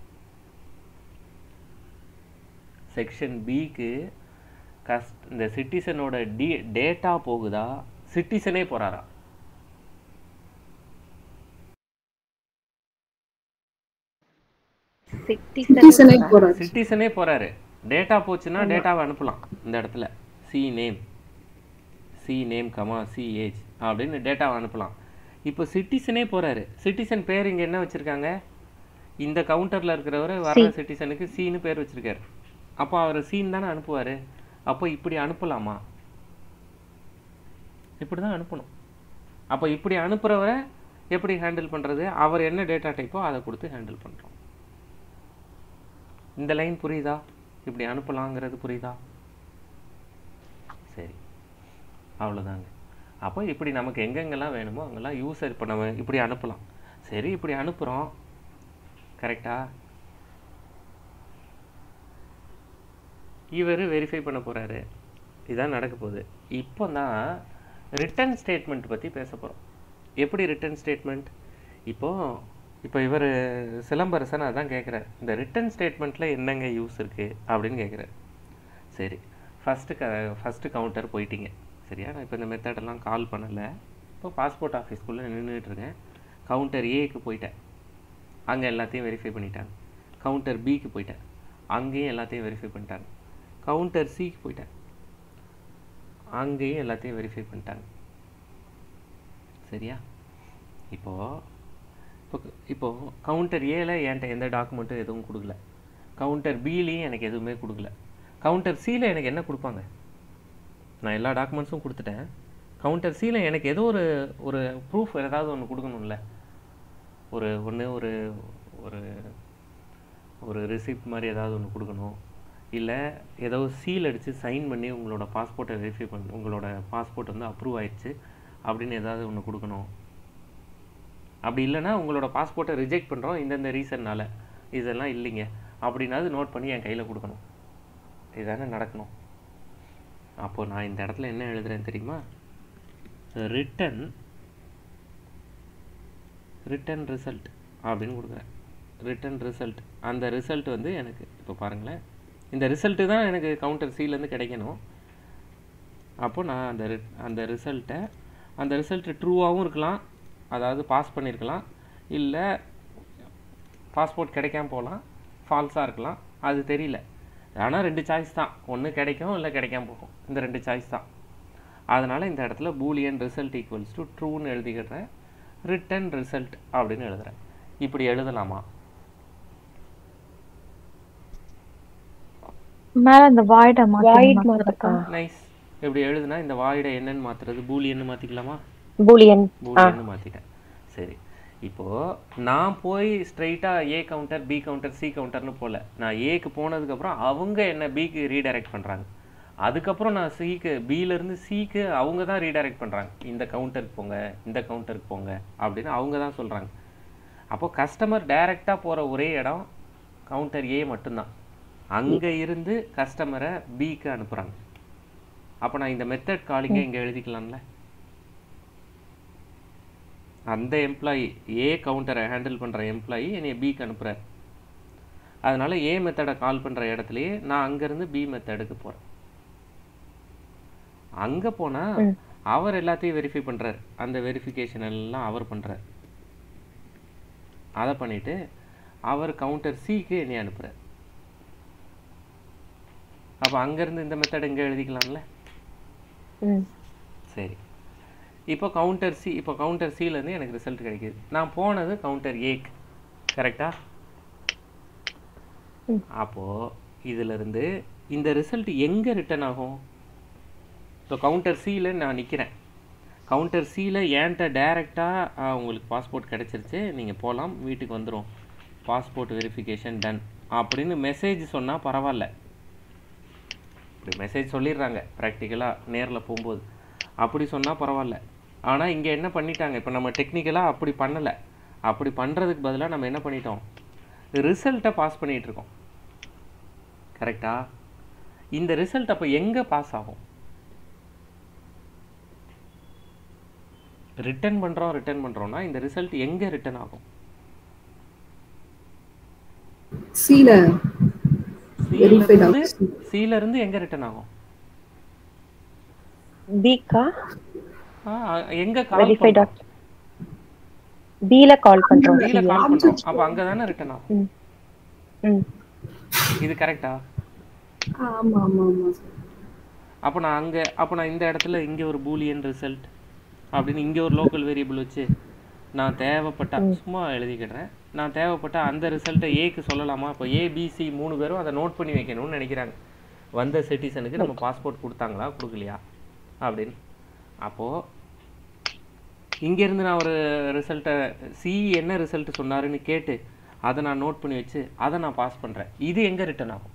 செக்ஷன் பிக்கு கஸ் இந்த சிட்டிசனோட டி டேட்டா போகுதா சிட்டிசனே போகிறாரா சிட்டிசனே போறாரு சிட்டிசனே போறாரு டேட்டா போச்சுன்னா டேட்டாவை அனுப்பலாம் இந்த இடத்துல C name C name comma C age அப்படின்னு டேட்டாவை அனுப்பலாம் இப்போ சிட்டிசனே போறாரு சிட்டிசன் பேர் இங்க என்ன வச்சிருக்காங்க இந்த கவுண்டர்ல இருக்கிறவர் வர சிட்டிசனுக்கு சீனு பேர் வச்சிருக்காரு அப்போ அவர் சீன் தானே அனுப்புவாரு அப்போ இப்படி அனுப்பலாமா இப்படி தான் அனுப்பணும் அப்போ இப்படி அனுப்புறவரை எப்படி ஹேண்டில் பண்றது அவர் என்ன டேட்டா டைப்போ அதை கொடுத்து ஹேண்டில் பண்றோம் இந்த லைன் புரியுதா இப்படி அனுப்பலாங்கிறது புரியுதா சரி அவ்வளோதாங்க அப்போ இப்படி நமக்கு எங்கெங்கெல்லாம் வேணுமோ அங்கெல்லாம் யூசர் இப்போ நம்ம இப்படி அனுப்பலாம் சரி இப்படி அனுப்புகிறோம் கரெக்டா இவர் வெரிஃபை பண்ண போகிறாரு இதான் நடக்க போகுது இப்போ தான் ரிட்டர்ன் ஸ்டேட்மெண்ட் பற்றி பேச போகிறோம் எப்படி ரிட்டர்ன் ஸ்டேட்மெண்ட் இப்போது இப்போ இவர் சிலம்பரசன் அதான் கேட்குறாரு இந்த ரிட்டர்ன் ஸ்டேட்மெண்ட்டில் என்னங்க யூஸ் இருக்குது அப்படின்னு கேட்குறாரு சரி ஃபஸ்ட்டு க ஃபஸ்ட்டு கவுண்டர் போயிட்டீங்க சரியா நான் இப்போ இந்த மெத்தடெல்லாம் கால் பண்ணலை இப்போ பாஸ்போர்ட் ஆஃபீஸ்க்குள்ளே நின்றுட்டுருக்கேன் கவுண்டர் ஏக்கு போயிட்டேன் அங்கே எல்லாத்தையும் வெரிஃபை பண்ணிட்டாங்க கவுண்டர் பிக்கு போயிட்டேன் அங்கேயும் எல்லாத்தையும் வெரிஃபை பண்ணிட்டாங்க கவுண்டர் சிக்கு போயிட்டேன் அங்கேயும் எல்லாத்தையும் வெரிஃபை பண்ணிட்டாங்க சரியா இப்போது இப்போ இப்போ கவுண்டர் ஏல என்கிட்ட எந்த டாக்குமெண்ட்டும் எதுவும் கொடுக்கல கவுண்டர் பிலையும் எனக்கு எதுவுமே கொடுக்கல கவுண்டர் சியில் எனக்கு என்ன கொடுப்பாங்க நான் எல்லா டாக்குமெண்ட்ஸும் கொடுத்துட்டேன் கவுண்டர் சியில் எனக்கு ஏதோ ஒரு ஒரு ப்ரூஃப் ஏதாவது ஒன்று கொடுக்கணும்ல ஒரு ஒன்று ஒரு ஒரு ஒரு ரிசிப்ட் மாதிரி ஏதாவது ஒன்று கொடுக்கணும் இல்லை ஏதோ சீல் அடித்து சைன் பண்ணி உங்களோட பாஸ்போர்ட்டை வெரிஃபை பண்ண உங்களோட பாஸ்போர்ட் வந்து அப்ரூவ் ஆயிடுச்சு அப்படின்னு ஏதாவது ஒன்று கொடுக்கணும் அப்படி இல்லைன்னா உங்களோட பாஸ்போர்ட்டை ரிஜெக்ட் பண்ணுறோம் இந்தந்த ரீசன்னால் இதெல்லாம் இல்லைங்க அப்படின்னாவது நோட் பண்ணி என் கையில் கொடுக்கணும் இதுதானே நடக்கணும் அப்போ நான் இந்த இடத்துல என்ன எழுதுறேன் தெரியுமா ரிட்டன் ரிட்டன் ரிசல்ட் அப்படின்னு கொடுக்குறேன் ரிட்டன் ரிசல்ட் அந்த ரிசல்ட் வந்து எனக்கு இப்போ பாருங்களேன் இந்த ரிசல்ட்டு தான் எனக்கு கவுண்டர் சிலேருந்து கிடைக்கணும் அப்போ நான் அந்த ரி- அந்த ரிசல்ட்டை அந்த ரிசல்ட்டு ட்ரூவாகவும் இருக்கலாம் அதாவது பாஸ் பண்ணியிருக்கலாம் இல்லை பாஸ்போர்ட் கிடைக்காம போகலாம் ஃபால்ஸாக இருக்கலாம் அது தெரியல ஆனால் ரெண்டு சாய்ஸ் தான் ஒன்று கிடைக்கும் இல்லை கிடைக்காம போகும் இந்த ரெண்டு சாய்ஸ் தான் அதனால் இந்த இடத்துல பூலியன் ரிசல்ட் ஈக்குவல்ஸ் டு ட்ரூன்னு எழுதிக்கிறேன் ரிட்டன் ரிசல்ட் அப்படின்னு எழுதுறேன் இப்படி எழுதலாமா மேல இந்த வாய்ட வாய்ட் மாத்தி மாத்தக்கா நைஸ் இப்படி எழுதுனா இந்த வாய்டை என்னன்னு மாற்றுறது பூலியன்னு மாற்றிக்கலாமா பூலியன் பூலியன்னு மாற்றிட்டேன் சரி இப்போது நான் போய் ஸ்ட்ரைட்டாக A counter B counter C கவுண்டர்னு போகல நான் ஏக்கு போனதுக்கப்புறம் அவங்க என்ன பிக்கு ரீடைரக்ட் பண்ணுறாங்க அதுக்கப்புறம் நான் சிக்கு பியிலேருந்து சிக்கு அவங்க தான் ரீடைரக்ட் பண்ணுறாங்க இந்த கவுண்டருக்கு போங்க இந்த கவுண்டருக்கு போங்க அப்படின்னு அவங்க தான் சொல்கிறாங்க அப்போ கஸ்டமர் டைரெக்டாக போகிற ஒரே இடம் கவுண்டர் ஏ மட்டும்தான் அங்கே இருந்து கஸ்டமரை பிக்கு அனுப்புகிறாங்க அப்போ நான் இந்த மெத்தட் காலிங்க இங்கே எழுதிக்கலாம்ல அந்த எம்ப்ளாயி ஏ கவுண்டரை ஹேண்டில் பண்ணுற எம்ப்ளாயி என்னை பிக்கு அனுப்புகிறார் அதனால ஏ மெத்தடை கால் பண்ணுற இடத்துலையே நான் அங்கேருந்து பி மெத்தடுக்கு போகிறேன் அங்கே போனால் ம். அவர் எல்லாத்தையும் வெரிஃபை பண்ணுறார் அந்த வெரிஃபிகேஷன் எல்லாம் அவர் பண்ணுறார் அதை பண்ணிவிட்டு அவர் கவுண்டர் சிக்கு என்னை அனுப்புகிறார் அப்போ அங்கேருந்து இந்த மெத்தட் இங்கே எழுதிக்கலாம்ல ம் சரி இப்போ கவுண்டர் சி இப்போ கவுண்டர் சிலேருந்து எனக்கு ரிசல்ட் கிடைக்குது நான் போனது கவுண்டர் ஏக்கு கரெக்டா ம். அப்போது இதிலிருந்து இந்த ரிசல்ட் எங்கே ரிட்டர்ன் ஆகும் இப்போ கவுண்டர் சியில் நான் நிற்கிறேன் கவுண்டர் சியில் ஏன்ட்ட டேரெக்டாக உங்களுக்கு பாஸ்போர்ட் கிடச்சிருச்சு நீங்கள் போகலாம் வீட்டுக்கு வந்துடும் பாஸ்போர்ட் வெரிஃபிகேஷன் டன் அப்படின்னு மெசேஜ் சொன்னால் பரவாயில்ல இப்படி மெசேஜ் சொல்லிடுறாங்க ப்ராக்டிக்கலாக நேரில் போகும்போது அப்படி சொன்னால் பரவாயில்ல ஆனால் இங்கே என்ன பண்ணிட்டாங்க இப்போ நம்ம டெக்னிக்கலாக அப்படி பண்ணலை அப்படி பண்ணுறதுக்கு பதிலாக நம்ம என்ன பண்ணிட்டோம் ரிசல்ட்டை பாஸ் பண்ணிகிட்டு இருக்கோம் கரெக்டா இந்த ரிசல்ட் அப்போ எங்கே பாஸ் ஆகும் ரிட்டர்ன் பண்ணுறோம் ரிட்டர்ன் பண்ணுறோம்னா இந்த ரிசல்ட் எங்கே ரிட்டர்ன் ஆகும் சீல சீல Verified இருந்து option. சீல இருந்து எங்கே ரிட்டர்ன் ஆகும் பிகா ஆ, எங்க கால் வெரிஃபைட் பண்றோம் பில கால் பண்றோம் கீழே C-ல. கால் பண்றோம் அப்ப அங்க தானே ரிட்டர்ன் ஆகும் ம் ம் இது கரெக்டா ஆமா ஆமா ஆமா சார் அப்ப நான் அங்க அப்ப நான் இந்த இடத்துல இங்க ஒரு பூலியன் ரிசல்ட் அப்படின்னு இங்க ஒரு லோக்கல் வேரியபிள் வச்சு நான் தேவைப்பட்ட சும்மா எழுதிக்கிடுறேன் நான் தேவைப்பட்ட அந்த ரிசல்ட்டை ஏக்கு சொல்லலாமா இப்போ ஏபிசி மூணு பேரும் அதை நோட் பண்ணி வைக்கணும்னு நினைக்கிறாங்க வந்த சிட்டிசனுக்கு நம்ம பாஸ்போர்ட் கொடுத்தாங்களா கொடுக்கலையா அப்படின்னு அப்போது இங்கேருந்து நான் ஒரு ரிசல்ட்டை சி என்ன ரிசல்ட் சொன்னாருன்னு கேட்டு அதை நான் நோட் பண்ணி வச்சு அதை நான் பாஸ் பண்ணுறேன் இது எங்கே ரிட்டர்ன் ஆகும்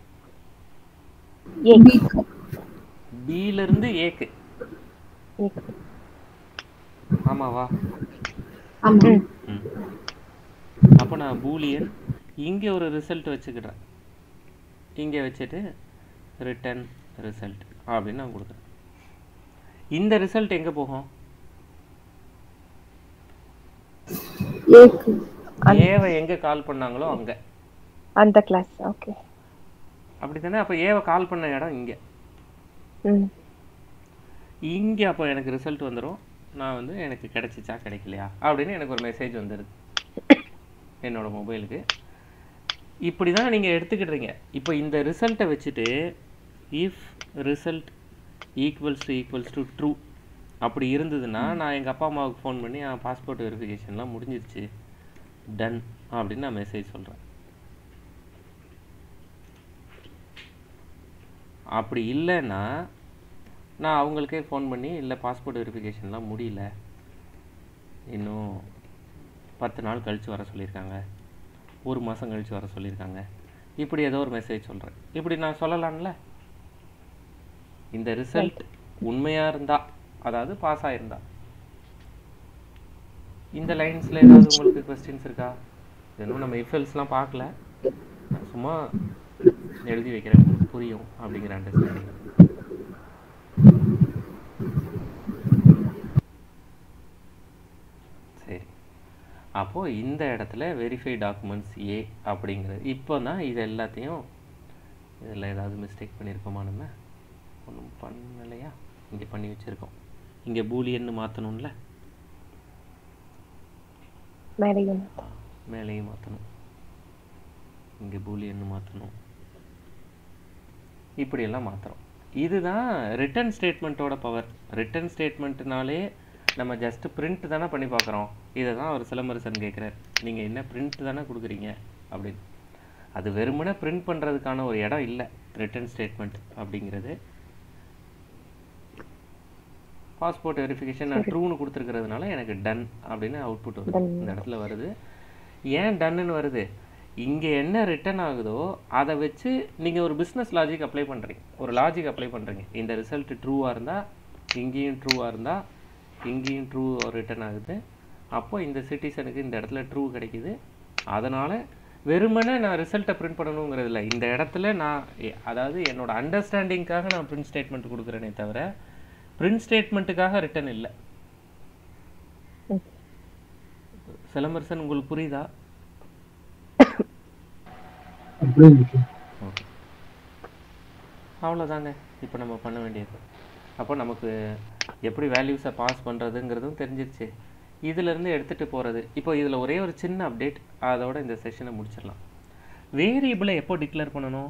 ஏ வீக் பியிலிருந்து ஏக்கு ஏ ஆமாவா ஆமா ம் அப்போ நான் பூலியன் இங்கே ஒரு ரிசல்ட் வச்சுக்கிடுறேன் இங்கே வச்சுட்டு ரிட்டன் ரிசல்ட் அப்படின்னு நான் கொடுக்குறேன் இந்த ரிசல்ட் எங்கே போகும் ஏக்கு ஏவை எங்கே கால் பண்ணாங்களோ அங்கே அந்த கிளாஸ் ஓகே அப்படி தானே அப்போ ஏவை கால் பண்ண இடம் இங்கே ம் இங்கே அப்போ எனக்கு ரிசல்ட் வந்துடும் நான் வந்து எனக்கு கிடைச்சிச்சா கிடைக்கலையா அப்படின்னு எனக்கு ஒரு மெசேஜ் வந்துடுது என்னோட மொபைலுக்கு இப்படி தான் நீங்கள் எடுத்துக்கிடுறீங்க இப்போ இந்த ரிசல்ட்டை வச்சுட்டு if result equals to equals to true அப்படி இருந்ததுன்னா நான் எங்கள் அப்பா அம்மாவுக்கு ஃபோன் பண்ணி என் பாஸ்போர்ட் வெரிஃபிகேஷன்லாம் முடிஞ்சிருச்சு டன் அப்படின்னு நான் மெசேஜ் சொல்கிறேன் அப்படி இல்லைன்னா நான் அவங்களுக்கே ஃபோன் பண்ணி இல்லை பாஸ்போர்ட் வெரிஃபிகேஷன்லாம் முடியல இன்னும் பத்து நாள் கழித்து வர சொல்லியிருக்காங்க ஒரு மாதம் கழித்து வர சொல்லியிருக்காங்க இப்படி ஏதோ ஒரு மெசேஜ் சொல்கிறேன் இப்படி நான் சொல்லலாம்ல இந்த ரிசல்ட் உண்மையாக இருந்தா அதாவது பாஸ் ஆயிருந்தா இந்த லைன்ஸில் ஏதாவது உங்களுக்கு கொஸ்டின்ஸ் இருக்கா இன்னும் நம்ம இஃபெல்ஸ்லாம் பார்க்கல நான் சும்மா எழுதி வைக்கிறேன் உங்களுக்கு புரியும் அப்படிங்கிற அண்டர்ஸ்டாண்டிங் சரி அப்போது இந்த இடத்துல வெரிஃபை டாக்குமெண்ட்ஸ் ஏ அப்படிங்கிறது இப்போ தான் இது எல்லாத்தையும் இதில் ஏதாவது மிஸ்டேக் பண்ணியிருக்கோமா நம்ம ஒன்றும் பண்ணலையா இங்கே பண்ணி வச்சுருக்கோம் இங்கே பூலியன்னு மாற்றணும்ல மேடையும் மேலேயும் மாற்றணும் இங்கே பூலியன்னு மாற்றணும் இப்படியெல்லாம் மாற்றுறோம் இதுதான் ரிட்டர்ன் ஸ்டேட்மெண்ட்டோட பவர் ரிட்டர்ன் ஸ்டேட்மெண்ட்னாலே நம்ம ஜஸ்ட் பிரிண்ட் தானே பண்ணி பார்க்குறோம் இதை தான் அவர் சிலம்பரசன் கேட்குறார் நீங்கள் என்ன பிரிண்ட் தானே கொடுக்குறீங்க அப்படின்னு அது வெறுமனே பிரிண்ட் பண்ணுறதுக்கான ஒரு இடம் இல்லை ரிட்டர்ன் ஸ்டேட்மெண்ட் அப்படிங்கிறது பாஸ்போர்ட் வெரிஃபிகேஷன் நான் ட்ரூன்னு கொடுத்துருக்கிறதுனால எனக்கு டன் அப்படின்னு அவுட்புட் வருது Done. இந்த இடத்துல வருது ஏன் டன்னுன்னு வருது இங்கே என்ன ரிட்டர்ன் ஆகுதோ அதை வச்சு நீங்கள் ஒரு பிஸ்னஸ் லாஜிக் அப்ளை பண்ணுறீங்க ஒரு லாஜிக் அப்ளை பண்ணுறீங்க இந்த ரிசல்ட் ட்ரூவாக இருந்தால் இங்கேயும் ட்ரூவாக இருந்தால் இங்கேயும் ட்ரூ ரிட்டர்ன் ஆகுது அப்போ இந்த சிட்டிசனுக்கு இந்த இடத்துல ட்ரூ கிடைக்குது அதனால் வெறுமனே நான் ரிசல்ட்டை பிரிண்ட் பண்ணணுங்கிறது இல்லை இந்த இடத்துல நான் எ- அதாவது என்னோட அண்டர்ஸ்டாண்டிங்காக நான் பிரிண்ட் ஸ்டேட்மெண்ட் கொடுக்குறேனே தவிர பிரிண்ட் ஸ்டேட்மெண்ட்டுக்காக ரிட்டர்ன் இல்லை சிலம்பரசன் உங்களுக்கு புரியுதா அப்படியே இருக்கு ஓகே அவ்வளோதாங்க இப்போ நம்ம பண்ண வேண்டியது அப்போ நமக்கு எப்படி வேல்யூஸை பாஸ் பண்ணுறதுங்கிறதும் தெரிஞ்சிருச்சு இதிலேருந்து எடுத்துகிட்டு போகிறது இப்போ இதில் ஒரே ஒரு சின்ன அப்டேட் அதோட இந்த செஷனை முடிச்சிடலாம் வேரியபிளை எப்போ டிக்ளேர் பண்ணணும்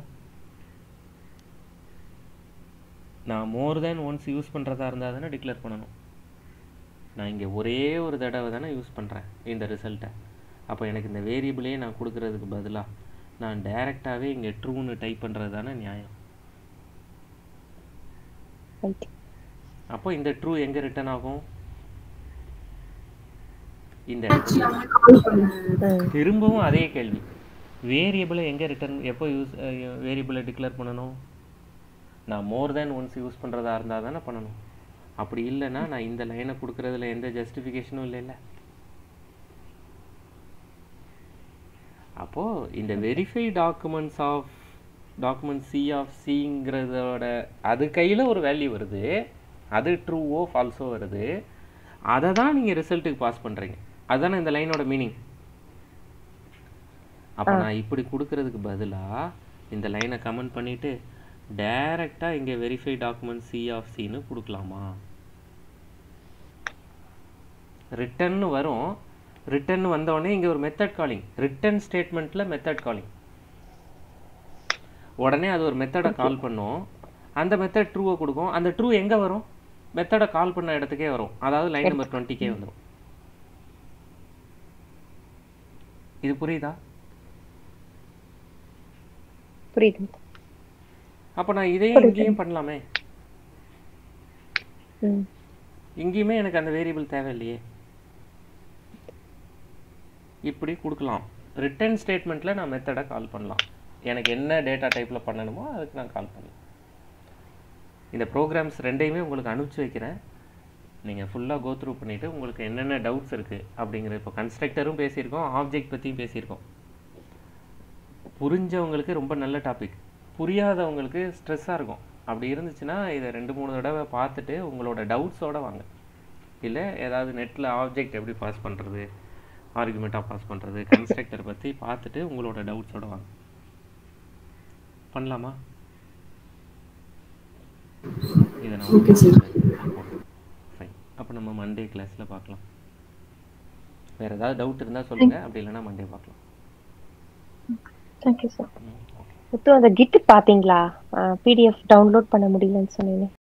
நான் மோர் தேன் ஒன்ஸ் யூஸ் பண்ணுறதா இருந்தால் தானே டிக்ளேர் பண்ணணும் நான் இங்கே ஒரே ஒரு தடவை தானே யூஸ் பண்ணுறேன் இந்த ரிசல்ட்டை அப்போ எனக்கு இந்த வேரியபிளே நான் கொடுக்கறதுக்கு பதிலாக நான் டைரெக்டாகவே இங்கே ட்ரூன்னு டைப் பண்ணுறது தானே நியாயம் ரைட் அப்போ இந்த ட்ரூ எங்கே ரிட்டர்ன் ஆகும் இந்த இடத்துல கால் பண்ண ம் திரும்பவும் அதே கேள்வி வேரியபிளை எங்கே ரிட்டர்ன் எப்போ யூஸ் வேரியபிளை டிக்ளேர் பண்ணணும் நான் மோர் தேன் ஒன்ஸ் யூஸ் பண்ணுறதா இருந்தால் தானே பண்ணணும் அப்படி இல்லைன்னா நான் இந்த லைனை கொடுக்குறதுல எந்த ஜஸ்டிஃபிகேஷனும் இல்லைல்ல அப்போது இந்த verify documents of document C of சிங்கிறதோட அது கையில் ஒரு வேல்யூ வருது அது ட்ரூவோ ஃபால்ஸோ வருது அதை தான் நீங்கள் ரிசல்ட்டுக்கு பாஸ் பண்ணுறீங்க அதுதானே இந்த லைனோட மீனிங் அப்போ நான் இப்படி கொடுக்கறதுக்கு பதிலாக இந்த லைனை கமெண்ட் பண்ணிவிட்டு டைரெக்டாக இங்கே வெரிஃபை டாக்குமெண்ட் சி ஆஃப் சின்னு கொடுக்கலாமா ரிட்டர்ன்னு வரும் ரிட்டர்ன் வந்தோடனே இங்கே ஒரு மெத்தட் காலிங் ரிட்டர்ன் ஸ்டேட்மெண்ட்டில் மெத்தட் காலிங் உடனே அது ஒரு மெத்தடை கால் பண்ணும் அந்த மெத்தட் ட்ரூவை கொடுக்கும் அந்த ட்ரூ எங்கே வரும் மெத்தடை கால் பண்ண இடத்துக்கே வரும் அதாவது லைன் நம்பர் டுவெண்ட்டிக்கே வந்துடும் இது புரியுதா புரியுது அப்போ நான் இதையும் இங்கேயும் பண்ணலாமே ம் இங்கேயுமே எனக்கு அந்த வேரியபிள் தேவையில்லையே இப்படி கொடுக்கலாம் ரிட்டர்ன் ஸ்டேட்மெண்ட்டில் நான் மெத்தடை கால் பண்ணலாம் எனக்கு என்ன டேட்டா டைப்பில் பண்ணணுமோ அதுக்கு நான் கால் பண்ணலாம் இந்த ப்ரோக்ராம்ஸ் ரெண்டையுமே உங்களுக்கு அனுப்பிச்சி வைக்கிறேன் நீங்கள் ஃபுல்லாக கோ த்ரூ பண்ணிவிட்டு உங்களுக்கு என்னென்ன டவுட்ஸ் இருக்குது அப்படிங்கிற இப்போ கன்ஸ்ட்ரக்டரும் பேசியிருக்கோம் ஆப்ஜெக்ட் பற்றியும் பேசியிருக்கோம் புரிஞ்சவங்களுக்கு ரொம்ப நல்ல டாபிக் புரியாதவங்களுக்கு ஸ்ட்ரெஸ்ஸாக இருக்கும் அப்படி இருந்துச்சுன்னா இதை ரெண்டு மூணு தடவை பார்த்துட்டு உங்களோட டவுட்ஸோட வாங்க இல்லை ஏதாவது நெட்டில் ஆப்ஜெக்ட் எப்படி பாஸ் பண்ணுறது ஆர்குமெண்ட்டாக பாஸ் பண்ணுறது கன்ஸ்ட்ரக்டர் பற்றி பார்த்துட்டு உங்களோட டவுட்ஸோட வாங்க பண்ணலாமா இதை நான் Okay, sir. ஃபைன் அப்போ நம்ம மண்டே கிளாஸில் பார்க்கலாம் வேறு ஏதாவது டவுட் இருந்தால் சொல்லுங்கள் அப்படி இல்லைன்னா மண்டே பார்க்கலாம் தேங்க்யூ சார் ம் ஓகே முத்து அந்த கிட் பாத்தீங்களா பிடிஎஃப் டவுன்லோட் பண்ண முடியலன்னு சொன்னீங்க